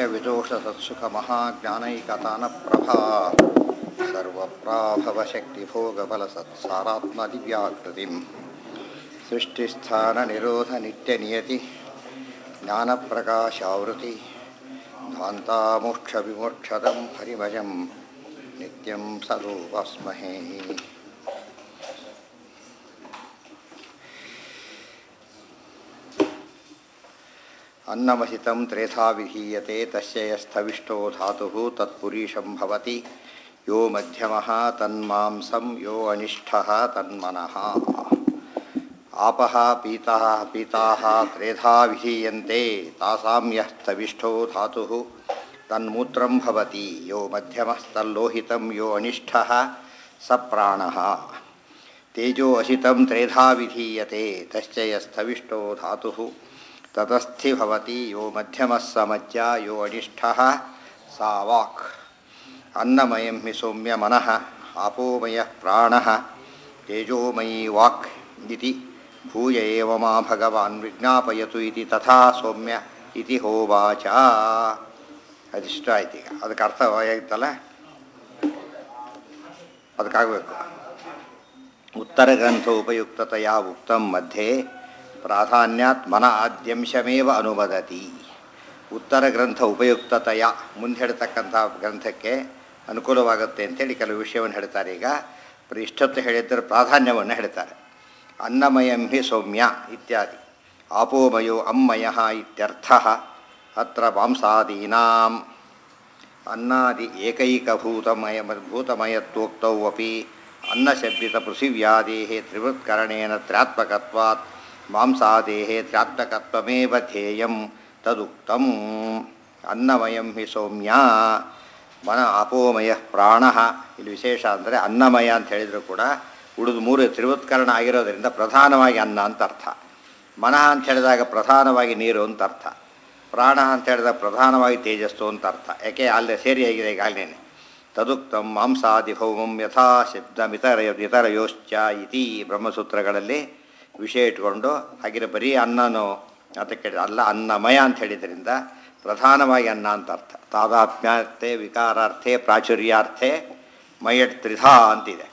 विशेषविदोषसत्सुखमहाज्ञानैकतानप्रभा सर्वप्राभवशक्तिभोगबलसत्सारात्मदिव्याकृतिम् सृष्टिस्थाननिरोधनित्यनियति ज्ञानप्रकाशावृति ध्वान्तामोक्षविमोक्षदं हरिभजं नित्यं सदोपास्महे अन्नमहितं त्रेधा विधीयते तस्य यस्थविष्टो धातुः तत्पुरीशं भवति यो मध्यमः तन्मांसं यो अनिष्ठः तन्मनः आपः पीतः पीताः त्रेधा विधीयन्ते तासां यः स्थविष्ठो धातुः तन्मूत्रं भवति यो मध्यमस्तल्लोहितं यो अनिष्ठः स प्राणः तेजो असितं त्रेधा विधीयते तश्च यस्थविष्टो धातुः ततस्थि भवति यो मध्यमः स मज्जा यो अनिष्ठः सा वाक् अन्नमयं हि सौम्य मनः आपोमयः प्राणः तेजोमयी वाक् इति भूय एव मा भगवान् ವಿಜ್ಞಾಪಯತು ಇತಿ ತಥಾ ಸೌಮ್ಯ ಇತಿ ಹೋವಾಚ ಅದಿಷ್ಟ ಆಯ್ತು ಈಗ ಅದಕ್ಕೆ ಅರ್ಥ ಆಗಿತ್ತಲ್ಲ ಅದಕ್ಕಾಗಬೇಕು ಉತ್ತರ ಗ್ರಂಥ ಉಪಯುಕ್ತತೆಯ ಉಕ್ತಂ ಮಧ್ಯೆ ಪ್ರಾಧಾನ್ಯಾತ್ ಮನ ಆದ್ಯಂಶಮೇವ ಅನುವದತಿ ಉತ್ತರ ಗ್ರಂಥ ಉಪಯುಕ್ತತೆಯ ಮುಂದೆ ಹೇಳ್ತಕ್ಕಂಥ ಗ್ರಂಥಕ್ಕೆ ಅನುಕೂಲವಾಗುತ್ತೆ ಅಂತೇಳಿ ಕೆಲವು ವಿಷಯವನ್ನು ಹೇಳ್ತಾರೆ ಈಗ ಇಷ್ಟೊತ್ತು ಹೇಳಿದ್ದರೆ ಪ್ರಾಧಾನ್ಯವನ್ನು ಹೇಳ್ತಾರೆ ಅನ್ನಮಯಂ ಹಿ ಸೌಮ್ಯ ಇತ್ಯಾದಿ ಆಪೋಮಯೋ ಅಮ್ಮಯ ಇತ್ಯರ್ಥ ಅತ್ರ ಮಾಂಸಾದೀನಾಂ ಅನ್ನಾದಿ ಏಕೈಕಭೂತಮಯ ಭೂತಮಯತ್ವೋಕ್ತೌ ಅಪಿ ಅನ್ನಶಬ್ದಿತ ಪೃಥಿವ್ಯಾದೇಃ ತ್ರಿವೃತ್ಕರಣೇನ ತ್ರ್ಯಾತ್ಮಕತ್ವಾತ್ ಮಾಂಸಾದೇಃ ತ್ರ್ಯಾತ್ಮಕತ್ವಮೇವ ಧ್ಯೇಯಂ ತದುಕ್ತಂ ಅನ್ನಮಯಂ ಹಿ ಸೌಮ್ಯ ಮನ ಅಪೋಮಯ ಪ್ರಾಣ ಇಲ್ಲಿ ವಿಶೇಷ ಅಂದರೆ ಅನ್ನಮಯ ಅಂತ ಹೇಳಿದರೂ ಕೂಡ ಉಳಿದು ಮೂರು ತ್ರಿವತ್ಕರಣ ಆಗಿರೋದರಿಂದ ಪ್ರಧಾನವಾಗಿ ಅನ್ನ ಅಂತ ಅರ್ಥ ಮನಃ ಅಂತ ಹೇಳಿದಾಗ ಪ್ರಧಾನವಾಗಿ ನೀರು ಅಂತ ಅರ್ಥ ಪ್ರಾಣ ಅಂತ ಹೇಳಿದಾಗ ಪ್ರಧಾನವಾಗಿ ತೇಜಸ್ಸು ಅಂತ ಅರ್ಥ ಯಾಕೆ ಅಲ್ಲೇ ಸೇರಿಯಾಗಿದೆ ಈಗಾಗಲೇ ತದುಕ್ತಂ ಮಾಂಸಾದಿಭೌಮಂ ಯಥಾ ಶಬ್ದಮಿತರ ಇತರಯೋಶ್ಚ ಇತಿ ಬ್ರಹ್ಮಸೂತ್ರಗಳಲ್ಲಿ ವಿಷಯ ಇಟ್ಕೊಂಡು ಹಾಗಿರೋ ಬರೀ ಅನ್ನನೋ ಅದಕ್ಕೆ ಅಲ್ಲ ಅನ್ನಮಯ ಅಂತ ಹೇಳಿದ್ರಿಂದ ಪ್ರಧಾನವಾಗಿ ಅನ್ನ ಅಂತ ಅರ್ಥ ತಾದಾತ್ಮ್ಯಾರ್ಥೆ ವಿಕಾರಾರ್ಥೆ ಪ್ರಾಚುರ್ಯಾರ್ಥೆ ಮಯಟ್ ತ್ರಿಧಾ ಅಂತಿದೆ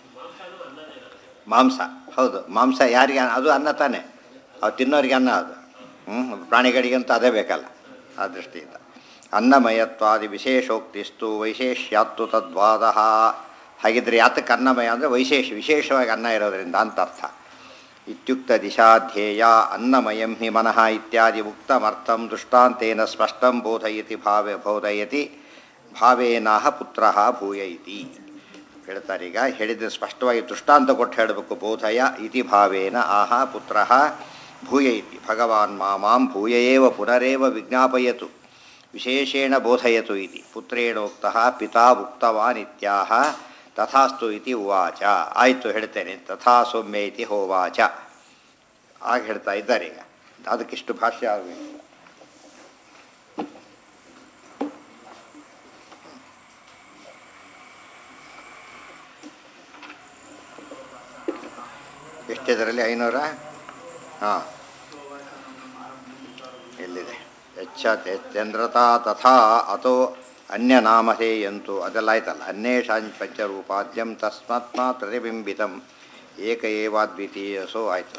ಮಾಂಸ ಹೌದು ಮಾಂಸ ಯಾರಿಗೆ ಅದು ಅನ್ನ ತಾನೆ ಅದು ತಿನ್ನೋರಿಗೆ ಅನ್ನ ಅದು ಹ್ಞೂ ಪ್ರಾಣಿಗಳಿಗಂತೂ ಅದೇ ಬೇಕಲ್ಲ ಆ ದೃಷ್ಟಿಯಿಂದ ಅನ್ನಮಯತ್ವಾದಿ ವಿಶೇಷೋಕ್ತಿಸ್ತು ವೈಶೇಷ್ಯಾತ್ತು ತದ್ವಾದ ಹಾಗಿದ್ರೆ ಯಾತಕ್ಕೆ ಅನ್ನಮಯ ಅಂದರೆ ವಿಶೇಷ ವಿಶೇಷವಾಗಿ ಅನ್ನ ಇರೋದರಿಂದ ಅಂತ ಅರ್ಥ ಇತ್ಯುಕ್ತ ದಿಶಾಧ್ಯೇಯ ಅನ್ನಮಯಂ ಹಿ ಮನಃ ಇತ್ಯಾದಿ ಉಕ್ತಮರ್ಥಂ ದೃಷ್ಟಾಂತೇನ ಸ್ಪಷ್ಟಂ ಬೋಧಯತಿ ಭಾವೆ ಬೋಧಯತಿ ಭಾವೇನಾಹ ಪುತ್ರ ಭೂಯ ಇತಿ ಹೇಳ್ತಾರೆ ಈಗ ಹೇಳಿದ್ರೆ ಸ್ಪಷ್ಟವಾಗಿ ದೃಷ್ಟಾಂತ ಕೊಟ್ಟು ಹೇಳಬೇಕು ಬೋಧಯ ಇತಿ ಭಾವೇನ ಆಹ ಪುತ್ರ ಭೂಯ ಇತಿ ಭಗವಾನ್ ಮಾಂ ಭೂಯ ಏವ ಪುನರೇವ ವಿಜ್ಞಾಪಯತು ವಿಶೇಷೇಣ ಬೋಧಯತು ಇತಿ ಪುತ್ರೇಣೋಕ್ತ ಪಿತಾ ಉಕ್ತವಾನ್ ಇತ್ಯಾಹ ತಥಾಸ್ತು ಇತಿ ಉವಾಚ ಆಯಿತು ಹೇಳ್ತೇನೆ ತಥಾ ಸೌಮ್ಯ ಇತಿ ಹೋವಾಚ ಆಗ ಹೇಳ್ತಾ ಇದ್ದಾರೆ ಈಗ ಅದಕ್ಕಿಷ್ಟು ಭಾಷ್ಯ ಆಗಬೇಕು ಎಷ್ಟಿದರಲ್ಲಿ ಐನೂರ ಹಾಂ ಎಲ್ಲಿದೆ ಎಚ್ಚ ಚಂದ್ರತಾ ತಥಾ ಅಥೋ ಅನ್ಯನಾಮಧೇಯಂತು ಅದೆಲ್ಲ ಆಯ್ತಲ್ಲ ಅನ್ಯೇಷಾಂ ಪಂಚರೂಪಾದ್ಯಂ ತಸ್ಮಾತ್ಮ ಪ್ರತಿಬಿಂಬಿತಂ ಏಕ ಏವಾದ್ವಿತೀಯಸೋ ಆಯಿತು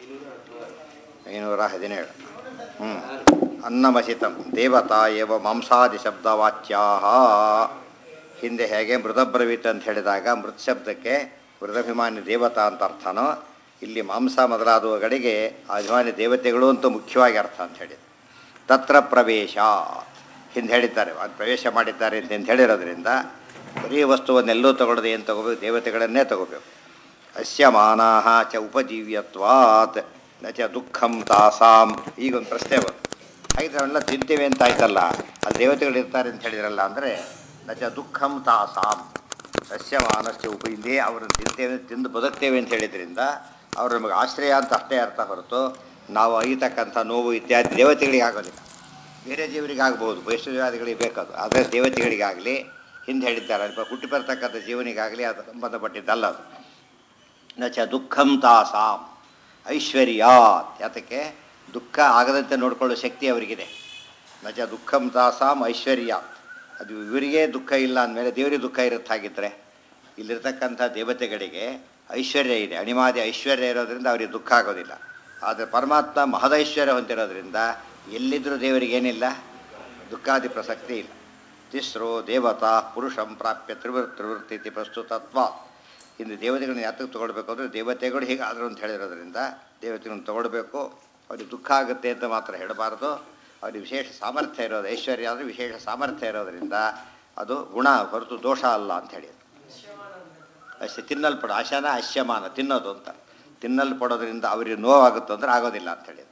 ಐನೂರ ಹದಿನೇಳು ಹ್ಞೂ ಅನ್ನಮಸಿತಂ ದೇವತಾ ಏವ ಮಾಂಸಾದಿ ಶಬ್ದವಾಚ್ಯಾ ಹಿಂದೆ ಹೇಗೆ ಮೃತಬ್ರವೀತ್ ಅಂತ ಹೇಳಿದಾಗ ಮೃತ್ ಶಬ್ದಕ್ಕೆ ಮೃತಾಭಿಮಾನಿ ದೇವತಾ ಅಂತ ಅರ್ಥನೋ ಇಲ್ಲಿ ಮಾಂಸ ಮೊದಲಾದವುಗಳಿಗೆ ಅಭಿಮಾನಿ ದೇವತೆಗಳು ಅಂತ ಮುಖ್ಯವಾಗಿ ಅರ್ಥ ಅಂತ ಹೇಳಿ ತತ್ರ ಪ್ರವೇಶ ಹಿಂದೆ ಹೇಳಿದ್ದಾರೆ ಅದು ಪ್ರವೇಶ ಮಾಡಿದ್ದಾರೆ ಅಂತ ಹೇಳಿರೋದ್ರಿಂದ ಬರೀ ವಸ್ತುವನ್ನೆಲ್ಲೂ ತಗೊಳ್ಳೋದು ಏನು ತಗೋಬೇಕು ದೇವತೆಗಳನ್ನೇ ತಗೋಬೇಕು ಅಸ್ಯ ಮಾನಾಹ ಚ ಉಪಜೀವ್ಯತ್ವಾತ್ ನ ಚ ದುಃಖಂ ತಾಸಾಂ ಈಗ ಒಂದು ಪ್ರಶ್ನೆ ಬಂತು ಹಾಗಿದ್ರೆ ಅವೆಲ್ಲ ತಿಂತೇವೆ ಅಂತ ಆಯ್ತಲ್ಲ ಅಲ್ಲಿ ದೇವತೆಗಳು ಇರ್ತಾರೆ ಅಂತ ಹೇಳಿದ್ರಲ್ಲ ಅಂದರೆ ನ ಚ ದುಃಖಂ ತಾಸಾಂ ಸಸ್ಯ ಮಾನಸ್ಯ ಉಪ ಹಿಂದೆ ಅವರನ್ನು ತಿಂತೇವೆ ತಿಂದು ಬದುಕ್ತೇವೆ ಅಂತ ಹೇಳಿದ್ರಿಂದ ಅವರು ನಮಗೆ ಆಶ್ರಯ ಅಂತ ಅಷ್ಟೇ ಅರ್ಥ ಹೊರತು ನಾವು ಅಯ್ಯತಕ್ಕಂಥ ನೋವು ಇತ್ಯಾದಿ ದೇವತೆಗಳಿಗೆ ಆಗೋದಿಲ್ಲ ಬೇರೆ ಜೀವರಿಗೆ ಆಗ್ಬೋದು ವೈಷ್ಣವಾದಿಗಳಿಗೆ ಬೇಕದು ಆದರೆ ದೇವತೆಗಳಿಗಾಗಲಿ ಹಿಂದೆ ಹೇಳಿದ್ದಾರೆ ಅಲ್ಪ ಹುಟ್ಟಿ ಬರ್ತಕ್ಕಂಥ ಜೀವನಿಗಾಗಲಿ ಅದು ಸಂಬಂಧಪಟ್ಟಿದ್ದಲ್ಲ ಅದು ನ ಚ ದುಃಖಂ ತಾಸಾಂ ಐಶ್ವರ್ಯಾತ್ ಯಾತಕ್ಕೆ ದುಃಖ ಆಗದಂತೆ ನೋಡಿಕೊಳ್ಳೋ ಶಕ್ತಿ ಅವರಿಗಿದೆ ನಜ ದುಃಖಂ ತಾಸಾಂ ಐಶ್ವರ್ಯ ಅದು ಇವರಿಗೆ ದುಃಖ ಇಲ್ಲ ಅಂದಮೇಲೆ ದೇವರಿಗೆ ದುಃಖ ಇರುತ್ತೆ ಹಾಗಿದ್ರೆ ಇಲ್ಲಿರ್ತಕ್ಕಂಥ ದೇವತೆಗಳಿಗೆ ಐಶ್ವರ್ಯ ಇದೆ ಅಣಿಮಾದಿ ಐಶ್ವರ್ಯ ಇರೋದ್ರಿಂದ ಅವರಿಗೆ ದುಃಖ ಆಗೋದಿಲ್ಲ ಆದರೆ ಪರಮಾತ್ಮ ಮಹದೈಶ್ವರ್ಯ ಹೊಂದಿರೋದ್ರಿಂದ ಎಲ್ಲಿದ್ದರೂ ದೇವರಿಗೆ ಏನಿಲ್ಲ ದುಃಖಾದಿ ಪ್ರಸಕ್ತಿ ಇಲ್ಲ ತಿಸ್ರೋ ದೇವತಾ ಪುರುಷಂ ಪ್ರಾಪ್ಯ ತ್ರಿವೃತ್ ತ್ರಿವೃತ್ತಿ ಪ್ರಸ್ತುತತ್ವ ಇನ್ನು ದೇವತೆಗಳನ್ನ ಯಾತಕ್ಕೆ ತೊಗೊಳ್ಬೇಕು ಅಂದರೆ ದೇವತೆಗಳು ಹೀಗಾದರು ಅಂತ ಹೇಳಿರೋದ್ರಿಂದ ದೇವತೆಗಳನ್ನ ತೊಗೊಳ್ಬೇಕು ಅವ್ರಿಗೆ ದುಃಖ ಆಗುತ್ತೆ ಅಂತ ಮಾತ್ರ ಹೇಳಬಾರ್ದು ಅವ್ರಿಗೆ ವಿಶೇಷ ಸಾಮರ್ಥ್ಯ ಇರೋದು ಐಶ್ವರ್ಯ ಅಂದರೆ ವಿಶೇಷ ಸಾಮರ್ಥ್ಯ ಇರೋದರಿಂದ ಅದು ಗುಣ ಹೊರತು ದೋಷ ಅಲ್ಲ ಅಂತ ಹೇಳಿ ಅಷ್ಟೇ ತಿನ್ನಲ್ಪಡ ಆಶಾನ ಅಶ್ಯಮಾನ ತಿನ್ನೋದು ಅಂತ ತಿನ್ನಲ್ಪಡೋದ್ರಿಂದ ಅವರಿಗೆ ನೋವಾಗುತ್ತೆ ಅಂದ್ರೆ ಆಗೋದಿಲ್ಲ ಅಂತ ಹೇಳಿ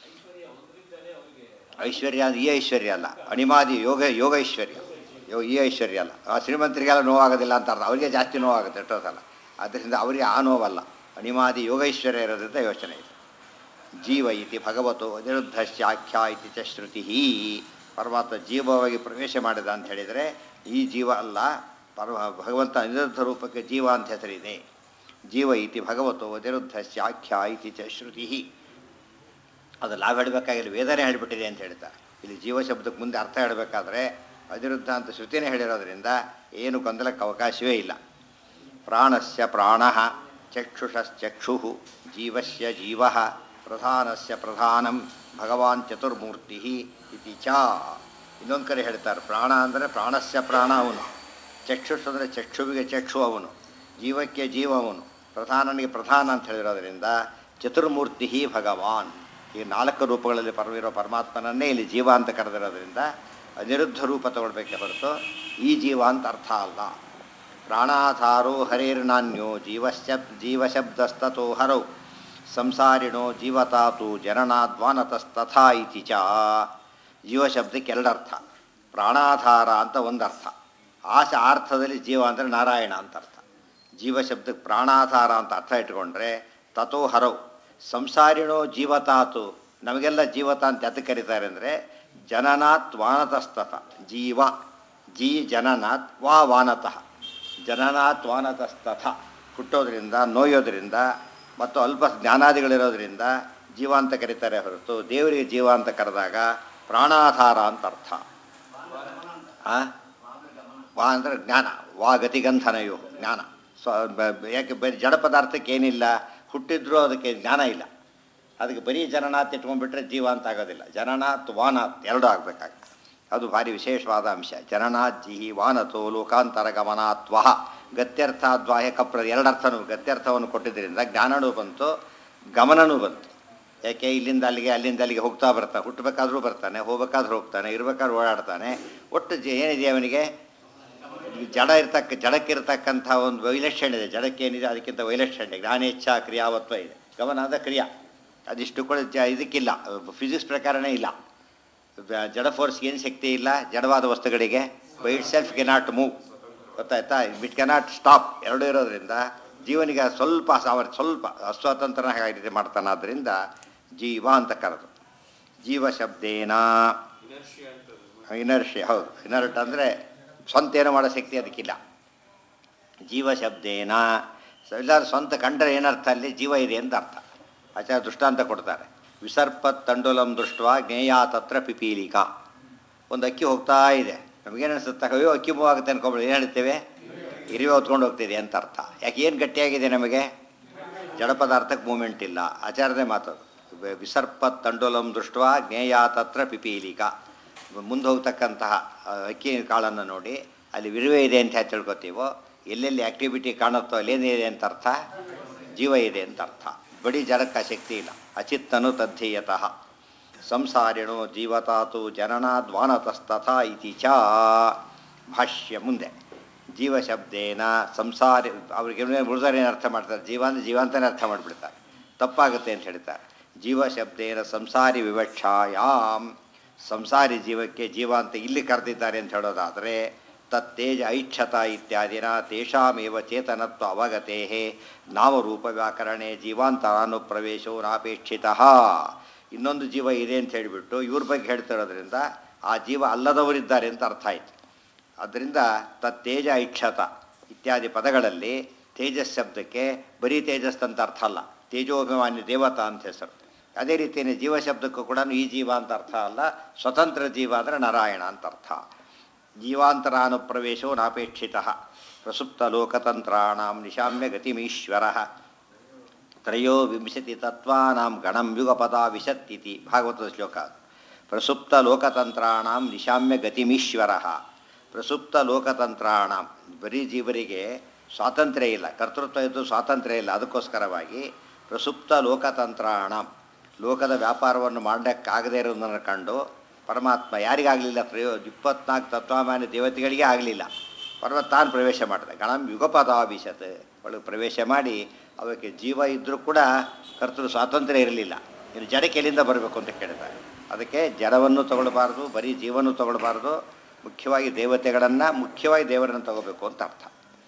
ಐಶ್ವರ್ಯ ಅಂದ್ರೆ ಈ ಐಶ್ವರ್ಯ ಅಲ್ಲ ಅಣಿಮಾದಿ ಯೋಗ ಯೋಗ ಐಶ್ವರ್ಯ ಯೋ ಈ ಐಶ್ವರ್ಯ ಅಲ್ಲ ಆ ಶ್ರೀಮಂತರಿಗೆಲ್ಲ ನೋವಾಗೋದಿಲ್ಲ ಅಂತ ಅರ್ಥ ಅವರಿಗೆ ಜಾಸ್ತಿ ನೋವಾಗುತ್ತೆ ಎಷ್ಟೋ ಸಲ ಆದ್ದರಿಂದ ಅವರಿಗೆ ಆ ನೋವಲ್ಲ ಅಣಿಮಾದಿ ಯೋಗೈಶ್ವರ್ಯ ಇರೋದ್ರಿಂದ ಯೋಚನೆ ಇದೆ ಜೀವ ಇತಿ ಭಗವತೋ ಅನಿರುದ್ಧಶ್ಚ ಆಖ್ಯಾ ಇತಿ ಚ ಶ್ರುತಿ ಪರಮಾತ್ಮ ಜೀವವಾಗಿ ಪ್ರವೇಶ ಮಾಡಿದ ಅಂತ ಹೇಳಿದರೆ ಈ ಜೀವ ಅಲ್ಲ ಪರಮ ಭಗವಂತ ಅನಿರುದ್ಧ ರೂಪಕ್ಕೆ ಜೀವ ಅಂತ ಹೆಸರಿದೆ ಜೀವ ಇತಿ ಭಗವತೋ ಅನಿರುದ್ಧಶ್ಚ ಆಖ್ಯಾ ಇತಿ ಚ ಶ್ರುತಿ ಅದು ಲಾಭ ಹೇಳಬೇಕಾಗಿಲ್ಲ ವೇದನೆ ಹೇಳಿಬಿಟ್ಟಿದೆ ಅಂತ ಹೇಳ್ತಾರೆ ಇಲ್ಲಿ ಜೀವ ಶಬ್ದಕ್ಕೆ ಮುಂದೆ ಅರ್ಥ ಹೇಳಬೇಕಾದ್ರೆ ಅನಿರುದ್ಧ ಅಂತ ಶ್ರುತಿನೇ ಹೇಳಿರೋದ್ರಿಂದ ಏನು ಗೊಂದಲಕ್ಕೆ ಅವಕಾಶವೇ ಇಲ್ಲ ಪ್ರಾಣಸ್ಯ ಪ್ರಾಣ ಚಕ್ಷುಷಶ್ಚಕ್ಷು ಜೀವಸ್ಯ ಜೀವ ಪ್ರಧಾನಸ್ಯ ಪ್ರಧಾನಂ ಭಗವಾನ್ ಚತುರ್ಮೂರ್ತಿ ಇತಿ ಚ ಇನ್ನೊಂದು ಕಡೆ ಹೇಳ್ತಾರೆ ಪ್ರಾಣ ಅಂದರೆ ಪ್ರಾಣಸ್ಯ ಪ್ರಾಣ ಅವನು ಚಕ್ಷುಷ್ ಅಂದರೆ ಚಕ್ಷುವಿಗೆ ಚಕ್ಷು ಅವನು ಜೀವಕ್ಕೆ ಜೀವ ಅವನು ಪ್ರಧಾನನಿಗೆ ಪ್ರಧಾನ ಅಂತ ಹೇಳಿರೋದ್ರಿಂದ ಚತುರ್ಮೂರ್ತಿ ಭಗವಾನ್ ಈ ನಾಲ್ಕು ರೂಪಗಳಲ್ಲಿ ಪರವಿರೋ ಪರಮಾತ್ಮನನ್ನೇ ಇಲ್ಲಿ ಜೀವ ಅಂತ ಕರೆದಿರೋದ್ರಿಂದ ಅನಿರುದ್ಧ ರೂಪ ತಗೊಳ್ಬೇಕೆ ಹೊರತು ಈ ಜೀವ ಅಂತ ಅರ್ಥ ಅಲ್ಲ ಪ್ರಾಣಾಧಾರೋ ಹರೇರ್ನಾನ್ಯೋ ಜೀವಶ್ಚ ಜೀವಶಬ್ದಸ್ತೋ ಹರೌ ಸಂಸಾರಿಣೋ ಜೀವತಾತು ಜನನಾದ್ವಾನತಸ್ತಥಾ ಇತಿ ಚ ಜೀವಶಬ್ದಕ್ಕೆ ಎರಡರ್ಥ ಪ್ರಾಣಾಧಾರ ಅಂತ ಒಂದು ಅರ್ಥ ಆಶ ಅರ್ಥದಲ್ಲಿ ಜೀವ ಅಂದರೆ ನಾರಾಯಣ ಅಂತ ಅರ್ಥ ಜೀವಶಬ್ದಕ್ಕೆ ಪ್ರಾಣಾಧಾರ ಅಂತ ಅರ್ಥ ಇಟ್ಕೊಂಡ್ರೆ ತಥೋ ಹರೌ ಸಂಸಾರಿಣೋ ಜೀವತಾತು ನಮಗೆಲ್ಲ ಜೀವತ ಅಂತ ಯಾತಕ್ಕೆ ಕರೀತಾರೆ ಅಂದರೆ ಜನನಾತ್ ವಾನತಸ್ತಥ ಜೀವ ಜೀ ಜನನಾತ್ ವಾ ವಾನತಃ ಜನನಾತ್ ವಾನತಸ್ತಥ ಹುಟ್ಟೋದ್ರಿಂದ ನೋಯೋದ್ರಿಂದ ಮತ್ತು ಅಲ್ಪ ಜ್ಞಾನಾದಿಗಳಿರೋದ್ರಿಂದ ಜೀವ ಅಂತ ಕರೀತಾರೆ ಹೊರತು ದೇವರಿಗೆ ಜೀವ ಅಂತ ಕರೆದಾಗ ಪ್ರಾಣಾಧಾರ ಅಂತ ಅರ್ಥ ಆ? ವಾ ಅಂದರೆ ಜ್ಞಾನ ವಾ ಗತಿಗಂಧನಯೋ ಜ್ಞಾನ ಸ್ವ ಬ- ಬ- ಯಾಕೆ ಬರೀ ಜಡ ಪದಾರ್ಥಕ್ಕೆ ಏನಿಲ್ಲ ಹುಟ್ಟಿದ್ರೂ ಅದಕ್ಕೆ ಜ್ಞಾನ ಇಲ್ಲ ಅದಕ್ಕೆ ಬರೀ ಜನನಾಥ್ ಇಟ್ಕೊಂಡ್ಬಿಟ್ರೆ ಜೀವ ಅಂತ ಆಗೋದಿಲ್ಲ ಜನನಾಥ್ ವಾನಾಥ್ ಎರಡೂ ಆಗಬೇಕಾಗುತ್ತೆ ಅದು ಭಾರಿ ವಿಶೇಷವಾದ ಅಂಶ ಜನನಾಥ್ ಜಿಹಿ ವಾನತೋ ಲೋಕಾಂತರ ಗಮನಾತ್ವಹ ಗತ್ಯರ್ಥ ದ್ವಾಹ್ಯ ಕಪ್ರ ಎರಡರ್ಥನೂ ಗತ್ಯರ್ಥವನ್ನು ಕೊಟ್ಟಿದ್ದರಿಂದ ಜ್ಞಾನನೂ ಬಂತು ಗಮನನೂ ಬಂತು ಯಾಕೆ ಇಲ್ಲಿಂದ ಅಲ್ಲಿಗೆ ಅಲ್ಲಿಂದ ಅಲ್ಲಿಗೆ ಹೋಗ್ತಾ ಬರ್ತಾನೆ ಹುಟ್ಟಬೇಕಾದ್ರೂ ಬರ್ತಾನೆ ಹೋಗ್ಬೇಕಾದ್ರೂ ಹೋಗ್ತಾನೆ ಇರ್ಬೇಕಾದ್ರೂ ಓಡಾಡ್ತಾನೆ ಒಟ್ಟು ಜ- ಏನಿದೆ ಅವನಿಗೆ ಈ ಜಡ ಇರ್ತಕ್ಕ ಜಡಕ್ಕಿರ್ತಕ್ಕಂಥ ಒಂದು ವೈಲಕ್ಷಣ್ಯ ಇದೆ ಜಡಕ್ಕೆ ಏನಿದೆ ಅದಕ್ಕಿಂತ ವೈಲಕ್ಷಣ್ಯ ಜ್ಞಾನೇಚ್ಛ ಕ್ರಿಯಾವತ್ವ ಇದೆ ಗಮನ ಆದ ಕ್ರಿಯಾ ಅದಿಷ್ಟು ಕೂಡ ಜ ಇದಕ್ಕಿಲ್ಲ ಫಿಸಿಕ್ಸ್ ಪ್ರಕಾರನೇ ಇಲ್ಲ ಬ- ಜಡ ಫೋರ್ಸ್ಗೆ ಏನು ಶಕ್ತಿ ಇಲ್ಲ ಜಡವಾದ ವಸ್ತುಗಳಿಗೆ by itself cannot move ಗೊತ್ತಾಯ್ತಾ ಇಟ್ ಕೆನಾಟ್ ಸ್ಟಾಪ್ ಎರಡೂ ಇರೋದ್ರಿಂದ ಜೀವನಿಗೆ ಸ್ವಲ್ಪ ಸಾಮರ್ಥ್ಯ ಸ್ವಲ್ಪ ಅಸ್ವತಂತ್ರನ ಹಾಗೆ ರೀತಿ ಮಾಡ್ತಾನೆ ಆದ್ದರಿಂದ ಜೀವ ಅಂತ ಕರೆದು ಜೀವ ಶಬ್ದೇನ ಇನರ್ಷಿ ಹೌದು ಇನರ್ಟ್ ಅಂದರೆ ಸ್ವಂತ ಏನೋ ಮಾಡೋ ಶಕ್ತಿ ಅದಕ್ಕಿಲ್ಲ ಜೀವ ಶಬ್ದೇನ ಎಲ್ಲರೂ ಸ್ವಂತ ಕಂಡ್ರೆ ಏನರ್ಥ ಅಲ್ಲಿ ಜೀವ ಇದೆ ಅಂತ ಅರ್ಥ ಆಚಾರ್ಯ ದೃಷ್ಟಾಂತ ಕೊಡ್ತಾರೆ ವಿಸರ್ಪತ್ ತಂಡುಲಂ ದೃಷ್ಟ ಜ್ಞೇಯ ತತ್ರ ಪಿಪೀಲಿಕಾ ಒಂದು ಅಕ್ಕಿ ಹೋಗ್ತಾ ಇದೆ ನಮಗೇನು ಅನಿಸುತ್ತೆ ಅಯ್ಯೋ ಅಕ್ಕಿ ಮೂವ್ ಆಗುತ್ತೆ ಅನ್ಕೊಂಬಿಡಿ ಏನು ಹೇಳ್ತೇವೆ ಇರಿವೆ ಹೊತ್ಕೊಂಡು ಹೋಗ್ತಿದೆ ಅಂತ ಅರ್ಥ ಯಾಕೆ ಏನು ಗಟ್ಟಿಯಾಗಿದೆ ನಮಗೆ ಜಡ ಪದಾರ್ಥಕ್ಕೆ ಮೂಮೆಂಟ್ ಇಲ್ಲ ಆಚಾರದೇ ಮಾತದು ವಿ- ವಿಸರ್ಪತ್ ತಂಡುಲಂ ದೃಷ್ಟ ಜ್ಞೇಯ ತತ್ರ ಪಿಪೀಲಿಕಾ ಮುಂದೆ ಹೋಗ್ತಕ್ಕಂತಹ ಆ, ಅಕ್ಕಿ ಕಾಳನ್ನು ನೋಡಿ ಅಲ್ಲಿ ವಿರುವೆ ಇದೆ ಅಂತ ಹೇಗೆ ತಿಳ್ಕೊತೀವೋ ಎಲ್ಲೆಲ್ಲಿ ಆ್ಯಕ್ಟಿವಿಟಿ ಕಾಣುತ್ತೋ ಅಲ್ಲೇನಿದೆ ಅಂತ ಅರ್ಥ ಜೀವ ಇದೆ ಅಂತ ಅರ್ಥ ಬಡಿ ಜಡಕ್ಕೆ ಆ ಶಕ್ತಿ ಇಲ್ಲ ಅಚಿತ್ತನು ತದ್ಧೀಯತಃ ಸಂಸಾರಿಣೋ ಜೀವತಾತು ಜನನಾದ್ವಾನತಸ್ತಥಾ ಇತಿ ಚ ಭಾಷ್ಯ ಮುಂದೆ ಜೀವ ಶಬ್ದೇನ ಸಂಸಾರಿ ಅವ್ರಿಗೆ ಉಳಿದಾರೆ ಏನು ಅರ್ಥ ಮಾಡ್ತಾರೆ ಜೀವ ಅಂದರೆ ಜೀವ ಅಂತಲೇ ಅರ್ಥ ಮಾಡಿಬಿಡ್ತಾರೆ ತಪ್ಪಾಗುತ್ತೆ ಅಂತ ಹೇಳ್ತಾರೆ ಜೀವ ಶಬ್ದೇನ ಸಂಸಾರಿ ವಿವಕ್ಷಾಯಾಮ್ ಸಂಸಾರಿ ಜೀವಕ್ಕೆ ಜೀವ ಅಂತ ಇಲ್ಲಿ ಕರೆದಿದ್ದಾರೆ ಅಂತ ಹೇಳೋದಾದರೆ ತತ್ತೇಜ ಐಚ್ಛತ ಇತ್ಯಾದಿನ ತೇಷಾಮೇವ ಚೇತನತ್ವ ಅವಗತೆ ನಾಮರೂಪ ವ್ಯಾಕರಣೆ ಜೀವಾಂತರಾನುಪ್ರವೇಶೋ ನಾಪೇಕ್ಷಿತ ಇನ್ನೊಂದು ಜೀವ ಇದೆ ಅಂತ ಹೇಳಿಬಿಟ್ಟು ಇವ್ರ ಬಗ್ಗೆ ಹೇಳ್ತಿರೋದ್ರಿಂದ ಆ ಜೀವ ಅಲ್ಲದವರಿದ್ದಾರೆ ಅಂತ ಅರ್ಥ ಆಯಿತು ಆದ್ದರಿಂದ ತತ್ತೇಜ ಐಕ್ಷತ ಇತ್ಯಾದಿ ಪದಗಳಲ್ಲಿ ತೇಜಸ್ ಶಬ್ದಕ್ಕೆ ಬರೀ ತೇಜಸ್ ಅಂತ ಅರ್ಥ ಅಲ್ಲ ತೇಜೋಭಿಮಾನಿ ದೇವತಾ ಅಂತ ಹೆಸರು ಅದೇ ರೀತಿಯೇ ಜೀವ ಶಬ್ದಕ್ಕೂ ಕೂಡ ಈ ಜೀವ ಅಂತ ಅರ್ಥ ಅಲ್ಲ ಸ್ವತಂತ್ರ ಜೀವ ಅಂದರೆ ನಾರಾಯಣ ಅಂತ ಅರ್ಥ ಜೀವಾಂತರಾನುಪ್ರವೇಶೋ ನಾಪೇಕ್ಷಿತ ಪ್ರಸುಪ್ತ ಲೋಕತಂತ್ರಾಣಾಂ ನಿಶಾಮ್ಯ ಗತಿಮೀಶ್ವರ ತ್ರಯೋ ವಿಂಶತಿ ತತ್ವಾನಾಂ ಗಣಂ ಯುಗಪದ ವಿಶತ್ತಿತಿ ಭಾಗವತದ ಶ್ಲೋಕ ಅದು. ಪ್ರಸುಪ್ತ ಲೋಕತಂತ್ರಾಣಾಂ ನಿಶಾಮ್ಯ ಗತಿಮೀಶ್ವರ ಪ್ರಸುಪ್ತ ಲೋಕತಂತ್ರಾಣಾಂ ಬರೀ ಜೀವರಿಗೆ ಸ್ವಾತಂತ್ರ್ಯ ಇಲ್ಲ ಕರ್ತೃತ್ವ ಇದ್ದು ಸ್ವಾತಂತ್ರ್ಯ ಇಲ್ಲ ಅದಕ್ಕೋಸ್ಕರವಾಗಿ ಪ್ರಸುಪ್ತ ಲೋಕತಂತ್ರಾಣಾಂ ಲೋಕದ ವ್ಯಾಪಾರವನ್ನು ಮಾಡಲಿಕ್ಕಾಗದೇ ಇರೋದನ್ನು ಕಂಡು ಪರಮಾತ್ಮ ಯಾರಿಗಾಗಲಿಲ್ಲ ಪ್ರಯೋ ಇಪ್ಪತ್ನಾಲ್ಕು ತತ್ವಾಮಾನ್ಯ ದೇವತೆಗಳಿಗೆ ಆಗಲಿಲ್ಲ ಪರ್ವತ ತಾನು ಪ್ರವೇಶ ಮಾಡಿದೆ ಗಣಂ ಯುಗಪದಾಭಿಷತ್ ಒಳಗೆ ಪ್ರವೇಶ ಮಾಡಿ ಅವಕ್ಕೆ ಜೀವ ಇದ್ದರೂ ಕೂಡ ಕರ್ತೃ ಸ್ವಾತಂತ್ರ್ಯ ಇರಲಿಲ್ಲ ಇನ್ನು ಜಡಕ್ಕೆ ಎಲ್ಲಿಂದ ಬರಬೇಕು ಅಂತ ಕೇಳ್ತಾರೆ ಅದಕ್ಕೆ ಜಡವನ್ನು ತಗೊಳ್ಬಾರ್ದು ಬರೀ ಜೀವನೂ ತಗೊಳ್ಬಾರ್ದು ಮುಖ್ಯವಾಗಿ ದೇವತೆಗಳನ್ನು ಮುಖ್ಯವಾಗಿ ದೇವರನ್ನು ತಗೋಬೇಕು ಅಂತ ಅರ್ಥ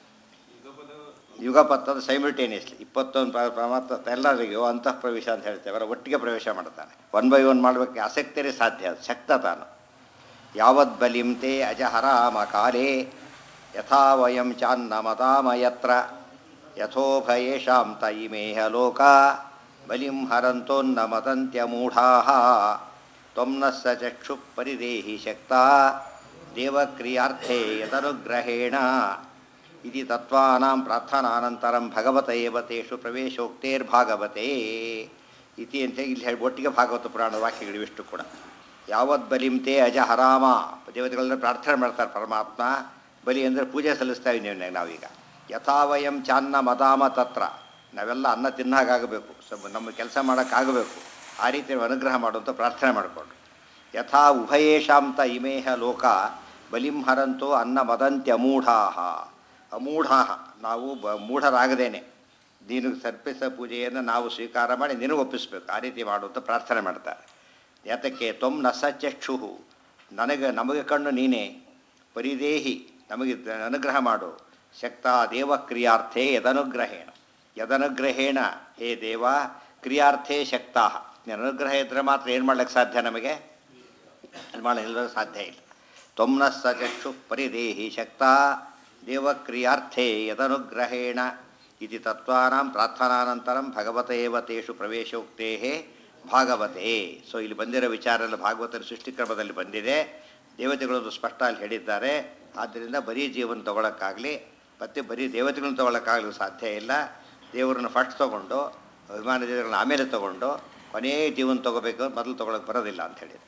ಯುಗಪತ್ತದ ಸೈಮಿಲ್ಟೇನಿಯಸ್ಲಿ ಇಪ್ಪತ್ತೊಂದು ಪ್ರ- ಪ್ರಮಾತ್ಮ ಎಲ್ಲರಿಗೂ ಅಂತಃ ಪ್ರವೇಶ ಅಂತ ಹೇಳ್ತೇವೆ ಅವರ ಒಟ್ಟಿಗೆ ಪ್ರವೇಶ ಮಾಡ್ತಾನೆ ಒನ್ ಬೈ ಒನ್ ಮಾಡಬೇಕು ಆಸಕ್ತಿಯೇ ಸಾಧ್ಯ ಅದು ಶಕ್ತ ತಾನು ಯಾವದ್ ಬಲಿಂ ತೇ ಅಜಹರಾಮ ಕಾಲೇ ಯಥಾ ವಯಂ ಚಾನ್ನ ಮತಾಮ ಯತ್ರ ಯಥೋಭಯೇಷಾಂ ತ ಇಮೇಹ ಲೋಕ ಬಲಿಂ ಹರಂತೋನ್ನ ಮತಂತ್ಯಮೂಢಾ ತ್ವಂ ನ ಸ ಚಕ್ಷು ಪರಿದೇಹಿ ಶಕ್ತ ದೇವಕ್ರಿಯಾರ್ಥೇ ಯದನುಗ್ರಹೇಣ ಇತಿ ತತ್ವಾನಾಂ ಪ್ರಾರ್ಥನಾನಂತರಂ ಭಗವತ ಏವ ತೇಷು ಪ್ರವೇಶೋಕ್ತೇರ್ಭಾಗವತೆ ಇತಿ ಅಂತ ಇಲ್ಲಿ ಹೇಳಿ ಒಟ್ಟಿಗೆ ಭಾಗವತ ಪುರಾಣ ವಾಕ್ಯಗಳಿವಿಷ್ಟು ಕೂಡ ಯಾವತ್ ಬಲಿಂ ತೇ ಅಜ ಹರಾಮ ದೇವತೆಗಳನ್ನ ಪ್ರಾರ್ಥನೆ ಮಾಡ್ತಾರೆ ಪರಮಾತ್ಮ ಬಲಿ ಅಂದರೆ ಪೂಜೆ ಸಲ್ಲಿಸ್ತಾ ಇದ್ದೀವಿ ನಾವೀಗ ಯಥಾವಯಂ ಚಾನ್ನ ಮದಾಮ ತತ್ರ ನಾವೆಲ್ಲ ಅನ್ನ ತಿನ್ನಾಗಬೇಕು ಸ್ವಲ್ಪ ನಮ್ಮ ಕೆಲಸ ಮಾಡೋಕ್ಕಾಗಬೇಕು ಆ ರೀತಿ ಅನುಗ್ರಹ ಮಾಡುವಂಥ ಪ್ರಾರ್ಥನೆ ಮಾಡಿಕೊಂಡು ಯಥಾ ಉಭಯೇಶಾಂತ ಇಮೇಹ ಲೋಕ ಬಲಿಂ ಹರಂತೋ ಅನ್ನ ಮದಂತ್ಯ ಅಮೂಢಾಹ ಅಮೂಢಾಹ ನಾವು ಬ ಮೂಢರಾಗದೇನೆ ನೀನು ಸರ್ಪಿಸ ಪೂಜೆಯನ್ನು ನಾವು ಸ್ವೀಕಾರ ಮಾಡಿ ನಿನಗೆ ಒಪ್ಪಿಸ್ಬೇಕು ಆ ರೀತಿ ಮಾಡುವಂಥ ಪ್ರಾರ್ಥನೆ ಮಾಡ್ತಾರೆ ಯಾತಕ್ಕೆ ತ್ವಂ ನ ಸಚಕ್ಷು ನನಗೆ ನಮಗೆ ಕಣ್ಣು ನೀನೇ ಪರಿದೇಹಿ ನಮಗೆ ದ- ಅನುಗ್ರಹ ಮಾಡು ಶಕ್ತ ದೇವ ಕ್ರಿಯಾರ್ಥೇ ಯದನುಗ್ರಹೇಣ ಯದನುಗ್ರಹೇಣ ಹೇ ದೇವ ಕ್ರಿಯಾರ್ಥೇ ಶಕ್ತಾ ನೀನು ಅನುಗ್ರಹ ಇದ್ದರೆ ಮಾತ್ರ ಏನು ಮಾಡ್ಲಿಕ್ಕೆ ಸಾಧ್ಯ ನಮಗೆ ಅದು ಮಾಡಲಿಲ್ಲ ಸಾಧ್ಯ ಇಲ್ಲ ತ್ವಮ್ನ ಸಚಕ್ಷು ಪರಿದೇಹಿ ಶಕ್ತ ದೇವಕ್ರಿಯಾರ್ಥೇ ಯದನುಗ್ರಹೇಣ ಇತಿ ತತ್ವಾನಾಂ ಪ್ರಾರ್ಥನಾನಂತರಂ ಭಗವತ ಏವ ತೇಷು ಪ್ರವೇಶೋಕ್ತೇ ಭಾಗವತೆ ಸೊ ಇಲ್ಲಿ ಬಂದಿರೋ ವಿಚಾರ ಎಲ್ಲ ಭಾಗವತರ ಸೃಷ್ಟಿಕ್ರಮದಲ್ಲಿ ಬಂದಿದೆ ದೇವತೆಗಳೊಂದು ಸ್ಪಷ್ಟ ಅಲ್ಲಿ ಹೇಳಿದ್ದಾರೆ ಆದ್ದರಿಂದ ಬರೀ ಜೀವನ ತಗೊಳಕ್ಕಾಗಲಿ ಮತ್ತು ಬರೀ ದೇವತೆಗಳನ್ನ ತಗೊಳಕ್ಕಾಗಲಿ ಸಾಧ್ಯ ಇಲ್ಲ ದೇವರನ್ನ ಫಸ್ಟ್ ತೊಗೊಂಡು ಅಭಿಮಾನ ದೇವರುಗಳನ್ನ ಆಮೇಲೆ ತೊಗೊಂಡು ಕೊನೆಯ ಜೀವನ ತೊಗೋಬೇಕು ಮೊದಲು ತೊಗೊಳಕ್ಕೆ ಬರೋದಿಲ್ಲ ಅಂತ ಹೇಳಿದ್ರು